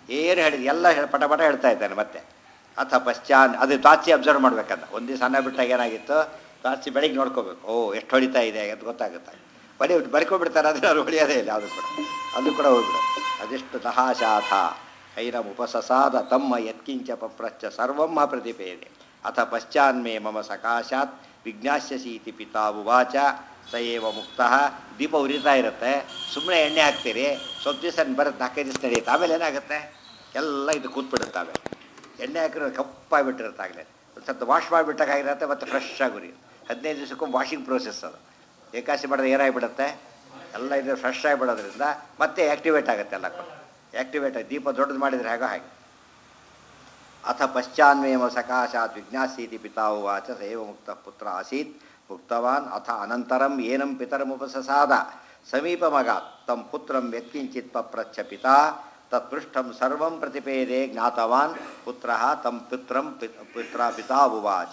ಏನು ಹೇಳಿದ ಎಲ್ಲ ಹೇಳಿ ಪಟ ಪಟ ಹೇಳ್ತಾ ಇದ್ದಾನೆ ಮತ್ತೆ ಅಥ ಪಶ್ಚಾನ್ ಅದು ತಾಚಿ ಅಬ್ಸರ್ವ್ ಮಾಡ್ಬೇಕಂತ ಒಂದು ದಿವಸ ಸಣ್ಣ ಬಿಟ್ಟಾಗ ಏನಾಗಿತ್ತು ತಾಚಿ ಬೆಳಿಗ್ಗೆ ನೋಡ್ಕೋಬೇಕು ಓ ಎಷ್ಟು ಹೊಡಿತಾ ಇದೆ ಅಂತ ಗೊತ್ತಾಗುತ್ತೆ ಬರೀ ಬರ್ಕೊಬಿಡ್ತಾರೆ ಆದರೆ ಅವ್ರು ಹೊಡಿಯೋದೇ ಇಲ್ಲ ಅದು ಕೂಡ ಅದು ಕೂಡ ಹೋಗ್ಬಿಡು ಅದೆಷ್ಟು ದಹಾಶಾಥ ಕೈರಂ ಉಪಸಸಾದ ತಮ್ಮ ಯತ್ಕಿಂಚ ಪಪ್ರಶ್ಚ ಸರ್ವಂ ಪ್ರತಿಪೇದೆ ಅಥ ಪಶ್ಚಾನ್ಮೇ ಮಮ ಸಕಾಶಾತ್ ವಿಜ್ಞಾಸ್ಯಸೀತಿ ಪಿತಾ ಉವಾಚ ಸ ಏವ ಮುಕ್ತ ದೀಪ ಉರಿತಾ ಇರುತ್ತೆ ಸುಮ್ಮನೆ ಎಣ್ಣೆ ಹಾಕ್ತೀರಿ ಸ್ವಲ್ಪ ದಿವಸ ಬರುತ್ತೆ ನಾಲ್ಕೈದು ದಿವಸ ನಡೆಯುತ್ತೆ ಆಮೇಲೆ ಏನಾಗುತ್ತೆ ಎಲ್ಲ ಇದು ಕೂತ್ಬಿಡುತ್ತೆ ಆಮೇಲೆ ಎಣ್ಣೆ ಹಾಕಿರೋ ಕಪ್ಪಾಗಿಬಿಟ್ಟಿರುತ್ತೆ ಆಗಲೇ ಒಂದು ಸ್ವಲ್ಪ ವಾಶ್ ಮಾಡಿಬಿಟ್ಟಾಗಿರುತ್ತೆ ಮತ್ತು ಫ್ರೆಶ್ ಆಗಿ ಉರಿಯುತ್ತೆ ಹದಿನೈದು ದಿವಸಕ್ಕೊಮ್ಮೆ ವಾಷಿಂಗ್ ಪ್ರೋಸೆಸ್ ಅದು ಏಕಾಸಿ ಮಾಡಿದ್ರೆ ಏನಾಗಿಬಿಡುತ್ತೆ ಎಲ್ಲ ಇದು ಫ್ರೆಶ್ ಆಗಿಬಿಡೋದ್ರಿಂದ ಮತ್ತೆ ಆ್ಯಕ್ಟಿವೇಟ್ ಆಗುತ್ತೆ ಎಲ್ಲ ಕೂಡ ಆ್ಯಕ್ಟಿವೇಟ್ ಆಗಿ ದೀಪ ದೊಡ್ಡದು ಮಾಡಿದರೆ ಹೇಗೋ ಹಾಗೆ ಅಥ ಪಶ್ಚಾನ್ವೇಮ ಸಕಾಶಾತ್ ವಿಜ್ಞಾಸೀತಿ ಪಿತಾ ಉವಾಚ ಸೈವ ಮುಕ್ತ ಪುತ್ರ ಆಸೀತ್ ಮುಕ್ತವಾನ್ ಅಥ ಅನಂತರಂ ಏನಂ ಪಿತರಮುಪಸಸಾದ ಸಮೀಪಮಗಾತ್ ತಂ ಪುತ್ರಂ ವ್ಯಕ್ತಿಂಚಿತ್ ಪಪ್ರಚ್ಛ ಪಿತಾ ತತ್ಪೃಷ್ಟಂ ಸರ್ವಂ ಪ್ರತಿಪೇದೆ ಜ್ಞಾತವಾನ್ ಪುತ್ರ ತಂ ಪುತ್ರಂ ಪಿ- ಪುತ್ರ ಪಿತಾ ಉವಾಚ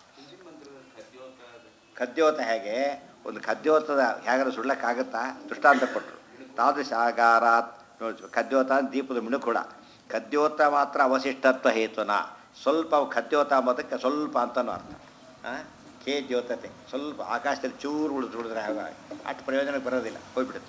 ಖದ್ಯೋತ ಹೇಗೆ ಒಂದು ಖದ್ಯೋತದ ಹೇಗಾರು ಸುಡ್ಲಕ್ಕಾಗತ್ತಾ ದೃಷ್ಟಾಂತ ಕೊಟ್ಟರು ತಾದೃಶಾಗಾರಾತ್ ನೋಡಿ ಖದ್ಯೋತ ಅಂತ ದೀಪದ ಮಿಣುಕುಳ ಖದ್ಯೋತ ಮಾತ್ರ ಅವಶಿಷ್ಟತ್ವ ಹೇತುನ ಸ್ವಲ್ಪ ಖದ್ಯೋತ ಅಂಬೋದಕ್ಕೆ ಸ್ವಲ್ಪ ಅಂತನೂ ಅರ್ಥ ಆ? ಖೇ ದ್ಯೋತತೆ ಸ್ವಲ್ಪ ಆಕಾಶದಲ್ಲಿ ಚೂರು ಉಳಿದು ಉಳಿದ್ರೆ ಹಾಗಾಗಿ ಅಷ್ಟು ಪ್ರಯೋಜನಕ್ಕೆ ಬರೋದಿಲ್ಲ ಹೋಗ್ಬಿಡುತ್ತೆ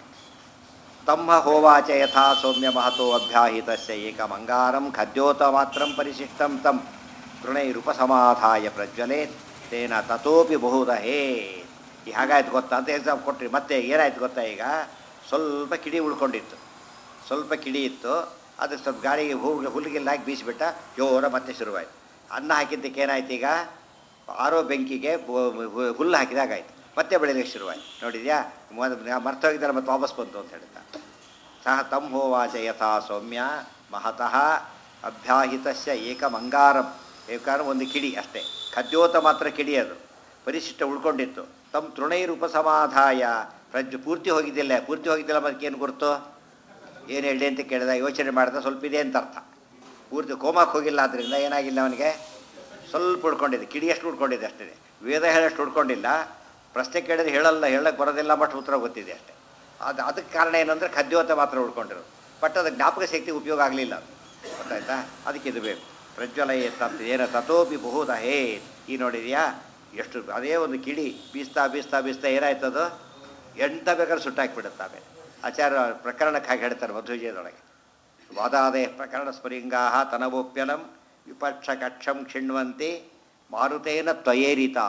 ತಮ್ಮ ಹೋವಾಚ ಯಥಾ ಸೌಮ್ಯ ಮಹತೋ ಅಭ್ಯಾಹಿತಸ್ಯ ಏಕಮಂಗಾರಂ ಖದ್ಯೋತ ಮಾತ್ರಂ ಪರಿಶಿಷ್ಟಂ ತಂ ತೃಣೈರುಪಸಮಾಧಾಯ ಪ್ರಜ್ವಲೇತ್ ತೇನ ತತೋಪಿ ಬಹುದಹೇ ಈ ಹಾಗಾಯ್ತು ಗೊತ್ತಾ ಅಂತ ಎಕ್ಸಾಮ್ ಕೊಟ್ರಿ ಮತ್ತೆ ಏನಾಯ್ತು ಗೊತ್ತಾ ಈಗ ಸ್ವಲ್ಪ ಕಿಡಿ ಉಳ್ಕೊಂಡಿತ್ತು ಸ್ವಲ್ಪ ಕಿಡಿ ಇತ್ತು ಅದು ಸ್ವಲ್ಪ ಗಾಳಿಗೆ ಹೂ ಹುಲ್ಲಿಗೆಲ್ಲ ಹಾಕಿ ಬೀಸಿಬಿಟ್ಟ ಜೋರ ಮತ್ತೆ ಶುರುವಾಯಿತು ಅನ್ನ ಹಾಕಿದ್ದಕ್ಕೆ ಏನಾಯ್ತು ಈಗ ಆರೋ ಬೆಂಕಿಗೆ ಬು- ಹು- ಹುಲ್ಲು ಹಾಕಿದಾಗಾಯ್ತು ಮತ್ತೆ ಬೆಳಿಲಿಕ್ಕೆ ಶುರುವಾಯ್ತು ನೋಡಿದ್ಯಾ ಮರ್ತೋಗಿದ್ದಾರೆ ಮತ್ತೆ ವಾಪಸ್ ಬಂತು ಅಂತ ಹೇಳ್ತಾ ಸಹ ತಂ ಹೋವಾಚ ಯಥಾ ಸೌಮ್ಯ ಮಹತಃ ಅಭ್ಯಾಹಿತಸ್ಯ ಏಕಮಂಗಾರಂ ಏಕಾರ ಒಂದು ಕಿಡಿ ಅಷ್ಟೇ ಖದ್ಯೋತ ಮಾತ್ರ ಕಿಡಿ ಅದು ಪರಿಶಿಷ್ಟ ಉಳ್ಕೊಂಡಿತ್ತು ತಮ್ಮ ತೃಣೈರು ಉಪಸಮಾಧಾಯ ಪ್ರಜ್ಜು ಪೂರ್ತಿ ಹೋಗಿದ್ದಿಲ್ಲ ಪೂರ್ತಿ ಹೋಗಿದ್ದಿಲ್ಲ ಅದಕ್ಕೇನು ಗುರುತು ಏನು ಹೇಳಿ ಅಂತ ಕೇಳಿದ ಯೋಚನೆ ಮಾಡಿದ ಸ್ವಲ್ಪ ಇದೆ ಅಂತ ಅರ್ಥ ಪೂರ್ತಿ ಕೋಮಕ್ಕೆ ಹೋಗಿಲ್ಲ ಆದ್ದರಿಂದ ಏನಾಗಿಲ್ಲ ಅವನಿಗೆ ಸ್ವಲ್ಪ ಉಳ್ಕೊಂಡಿದೆ ಕಿಡಿ ಎಷ್ಟು ಉಳ್ಕೊಂಡಿದೆ ಅಷ್ಟೇ ವೇದ ಹೇಳಷ್ಟು ಉಳ್ಕೊಂಡಿಲ್ಲ ಪ್ರಶ್ನೆ ಕೇಳಿದ್ರೆ ಹೇಳಲ್ಲ ಹೇಳಕ್ಕೆ ಬರೋದಿಲ್ಲ ಬಟ್ ಉತ್ತರ ಗೊತ್ತಿದೆ ಅಷ್ಟೇ ಅದು ಅದಕ್ಕೆ ಕಾರಣ ಏನಂದರೆ ಖದ್ಯೋತ ಮಾತ್ರ ಉಳ್ಕೊಂಡಿರೋದು ಬಟ್ ಅದು ಜ್ಞಾಪಕ ಶಕ್ತಿ ಉಪಯೋಗ ಆಗಲಿಲ್ಲ ಗೊತ್ತಾಯ್ತಾ ಅದಕ್ಕೆ ಇದು ಬೇಕು ಪ್ರಜ್ವಲಯ ತತ್ ಏನ ತಥೋಪಿ ಬಹುದ ಹೇ ಈ ನೋಡಿದ್ಯಾ ಎಷ್ಟು ಅದೇ ಒಂದು ಕಿಡಿ ಬೀಸ್ತಾ ಬೀಸ್ತಾ ಬೀಸ್ತಾ ಏನಾಯ್ತದು ಎಂತ ಬೇಕಾದ್ರೆ ಸುಟ್ಟಾಕಿಬಿಡುತ್ತೆ ಆಮೇಲೆ ಆಚಾರ್ಯ ಪ್ರಕರಣಕ್ಕೆ ಹಾಗೆ ಹೇಳ್ತಾರೆ ಮಧ್ವಜಯದೊಳಗೆ ವಾದಾದೇ ಪ್ರಕರಣ ಸ್ಫುರಿಂಗಾ ತನವೋಪ್ಯಲಂ ವಿಪಕ್ಷ ಕಕ್ಷಂ ಕ್ಷಿಣ್ವಂತಿ ಮಾರುತೇನ ತ್ವಯೇರಿತಾ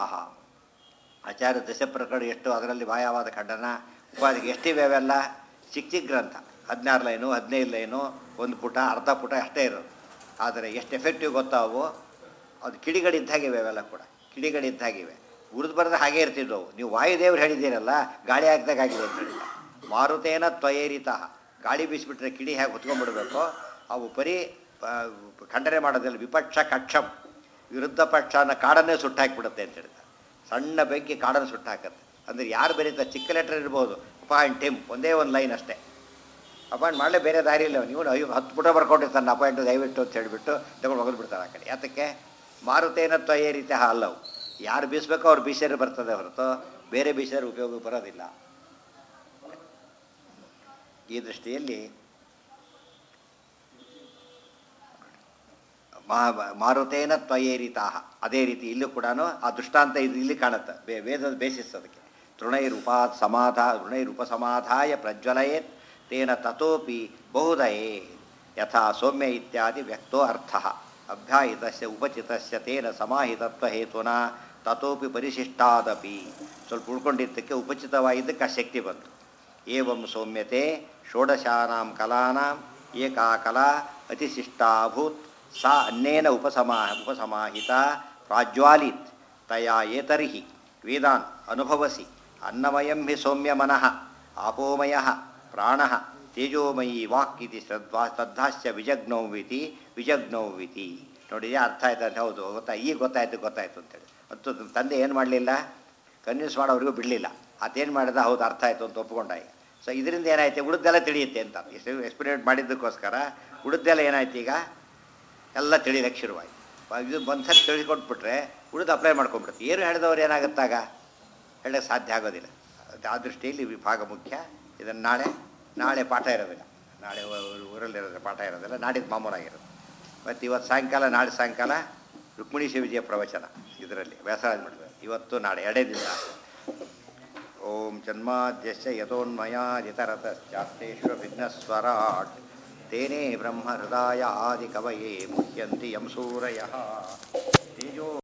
ಆಚಾರ್ಯ ದಶ ಪ್ರಕರಣ ಎಷ್ಟು ಅದರಲ್ಲಿ ವಾಯವಾದ ಖಂಡನ ಉಪಾಧಿಗೆ ಎಷ್ಟಿವೆ ಅವೆಲ್ಲ ಚಿಕ್ಕ ಚಿಕ್ಕ ಗ್ರಂಥ ಹದಿನಾರು ಲೈನು ಹದಿನೈದು ಲೈನು ಒಂದು ಪುಟ ಅರ್ಧ ಪುಟ ಅಷ್ಟೇ ಇರೋದು ಆದರೆ ಎಷ್ಟು ಎಫೆಕ್ಟಿವ್ ಗೊತ್ತಾವು ಅದು ಕಿಡಿಗಳಿದ್ದಾಗಿವೆ ಅವೆಲ್ಲ ಕೂಡ ಕಿಡಿಗಳಿದ್ದಾಗಿವೆ ಉರಿದು ಬರೆದ ಹಾಗೆ ಇರ್ತಿದ್ವು ನೀವು ವಾಯುದೇವ್ರು ಹೇಳಿದ್ದೀರಲ್ಲ ಗಾಳಿ ಹಾಕಿದಾಗ ಆಗಿದೆ ಅಂತ ಹೇಳಿದ ಮಾರುತೇನ ತ್ವಯೇರಿತ ಗಾಳಿ ಬೀಸಿಬಿಟ್ರೆ ಕಿಡಿ ಹೇಗೆ ಹೊತ್ಕೊಂಡ್ಬಿಡ್ಬೇಕು ಅವು ಬರೀ ಆ, ಖಂಡನೆ ಮಾಡೋದಿಲ್ಲ ವಿಪಕ್ಷ ಕಕ್ಷಂ ವಿರುದ್ಧ ಪಕ್ಷನ ಕಾಡನ್ನೇ ಸುಟ್ಟಾಕಿಬಿಡುತ್ತೆ ಅಂತ ಹೇಳ್ತಾರೆ ಸಣ್ಣ ಬೆಂಕಿ ಕಾಡನ್ನು ಸುಟ್ಟಾಕತ್ತೆ ಅಂದರೆ ಯಾರು ಬರೀತಾರೆ ಚಿಕ್ಕ ಲೆಟರ್ ಇರ್ಬೋದು ಅಪಾಯಿಂಟ್ ಟಿಮ್ ಒಂದೇ ಒಂದು ಲೈನ್ ಅಷ್ಟೇ ಅಪಾಯಿಂಟ್ ಮಾಡಲೇ ಬೇರೆ ದಾರಿ ಇಲ್ಲ ನೀವು ಅಯ್ಯೋ ಹತ್ತು ಪುಟ ಬರ್ಕೊಂಡಿರ್ತಾನೆ ಅಪಾಯಿಂಟ್ ದಯವಿಟ್ಟು ಅಂತ ಹೇಳಿಬಿಟ್ಟು ತಗೊಂಡು ಹೋಗೋದು ಬಿಡ್ತಾರೆ ಆ ಕಡೆ ಯಾತಕ್ಕೆ ಮಾರುತೇನ ತ್ವಯೇ ರೀತಿ ಅಲ್ಲವು ಯಾರು ಬೀಸಬೇಕೋ ಅವ್ರು ಬೀಸರು ಬರ್ತದೆ ಹೊರತು ಬೇರೆ ಬೀಸರು ಉಪಯೋಗ ಬರೋದಿಲ್ಲ ಈ ದೃಷ್ಟಿಯಲ್ಲಿ ಮಾ- ಮಾರುತೇನ ತ್ವಯೇರಿತಾ ಅದೇ ರೀತಿ ಇಲ್ಲೂ ಕೂಡ ಆ ದೃಷ್ಟಾಂತ ಇದು ಇಲ್ಲಿ ಕಾಣುತ್ತೆ ಬೇ ವೇದದ ಬೇಸಿಸ್ ಅದಕ್ಕೆ ತೃಣೈರುಪಾ ಸಮಾಧಾ ತೃಣೈರುಪಸಮಾಧಾಯ ಪ್ರಜ್ವಲಯೇತ್ ತೇನ ತತೋಪಿ ಬಹುದಯೇ ಯಥಾ ಸೌಮ್ಯ ಇತ್ಯಾದಿ ವ್ಯಕ್ತೋ ಅರ್ಥ ಅಭ್ಯಾಹಿತಸ್ಯ ಉಪಚಿತಸ್ಯ ತೇನ ಸಮಾಹಿತತ್ವ ಹೇತುನ ತತೋಪಿ ಪರಿಶಿಷ್ಟಾದಪಿ ಸ್ವಲ್ಪ ಉಳ್ಕೊಂಡಿದ್ದಕ್ಕೆ ಉಪಚಿತವಾಗಿದ್ದಕ್ಕೆ ಆ ಶಕ್ತಿ ಬಂತು ಏವಂ ಸೌಮ್ಯತೆ ಷೋಡಶಾನಾಂ ಕಲಾನಾಂ ಏಕಾ ಕಲಾ ಅತಿಶಿಷ್ಟಾಭೂತ್ ಸಾ ಅನ್ನೇನ ಉಪಸಮಾ ಉಪಸಮಾಹಿತ ಪ್ರಾಜ್ವಾಲಿತ್ ತಯಾ ಏತರ್ಹಿ ವೇದಾನ್ ಅನುಭವಸಿ ಅನ್ನಮಯಂ ಹಿ ಸೌಮ್ಯ ಮನಃ ಆಪೋಮಯ ಪ್ರಾಣ ತೇಜೋಮಯಿ ವಾಕ್ ಇತಿ ಶ್ರದ್ವಾ ಶ್ರದ್ಧಾಶ್ಚ ವಿಜಗ್ನೌವಿತಿ ವಿಜಗ್ನೌವಿತಿ ನೋಡಿದ್ಯಾ ಅರ್ಥ ಆಯ್ತು ಅಂತ ಹೌದು ಗೊತ್ತಾ ಈಗ ಗೊತ್ತಾಯ್ತು ಗೊತ್ತಾಯ್ತು ಅಂತೇಳಿ ಮತ್ತು ತಂದೆ ಏನು ಮಾಡಲಿಲ್ಲ ಕನ್ವಿನ್ಸ್ ಮಾಡೋವ್ರಿಗೂ ಬಿಡಲಿಲ್ಲ ಅದೇನು ಮಾಡಿದ ಹೌದು ಅರ್ಥ ಆಯಿತು ಅಂತ ಒಪ್ಕೊಂಡ ಈಗ ಸೊ ಇದರಿಂದ ಏನಾಯ್ತು ಉಳಿದೆಲ್ಲ ತಿಳಿಯುತ್ತೆ ಅಂತ ಎಷ್ಟು ಎಕ್ಸ್ಪೆರಿಮೆಂಟ್ ಮಾಡಿದ್ದಕ್ಕೋಸ್ಕರ ಉಳಿದೆಲ್ಲ ಏನಾಯ್ತು ಈಗ ಎಲ್ಲ ತಿಳಿಲಿಕ್ಕೆ ಶುರುವಾಯಿತು ಇದು ಒಂದು ಸರಿ ತಿಳಿಕೊಟ್ಬಿಟ್ರೆ ಉಳಿದು ಅಪ್ಲೈ ಮಾಡ್ಕೊಂಡ್ಬಿಡುತ್ತೆ ಏನು ಹೇಳಿದವ್ರು ಏನಾಗುತ್ತಾಗ ಹೇಳಕ್ಕೆ ಸಾಧ್ಯ ಆಗೋದಿಲ್ಲ ಅದು ಆ ದೃಷ್ಟಿಯಲ್ಲಿ ವಿಭಾಗ ಮುಖ್ಯ ಇದನ್ನು ನಾಳೆ ನಾಳೆ ಪಾಠ ಇರೋದಿಲ್ಲ ನಾಳೆ ಊ- ಊರಲ್ಲಿರೋದ್ರೆ ಪಾಠ ಇರೋದಿಲ್ಲ ನಾಡಿದ್ದು ಮಾಮೂಲಾಗಿರುತ್ತೆ ಮತ್ತು ಇವತ್ತು ಸಾಯಂಕಾಲ ನಾಳೆ ಸಾಯಂಕಾಲ ರುಕ್ಮಿಣಿ ಶಿವಜಿಯ ಪ್ರವಚನ ಇದರಲ್ಲಿ ವ್ಯಾಸರಾಜ ಮಠದಲ್ಲಿ ಇವತ್ತು ನಾಳೆ ಎರಡೇ ದಿವಸ ಓಂ ಜನ್ಮಾದ್ಯಶ್ಚ ಯಥೋನ್ಮಯಾದಿತರತಶ್ಚಾಸ್ತೇಶ್ವ ವಿಘ್ನಸ್ವರಾಟ್ ತೇನೇ ಬ್ರಹ್ಮ ಹೃದಯ ಆದಿ ಕವಯೇ ಮುಹ್ಯಂತಿ ಯಂ ಸೂರಯಃ ತೇಜೋ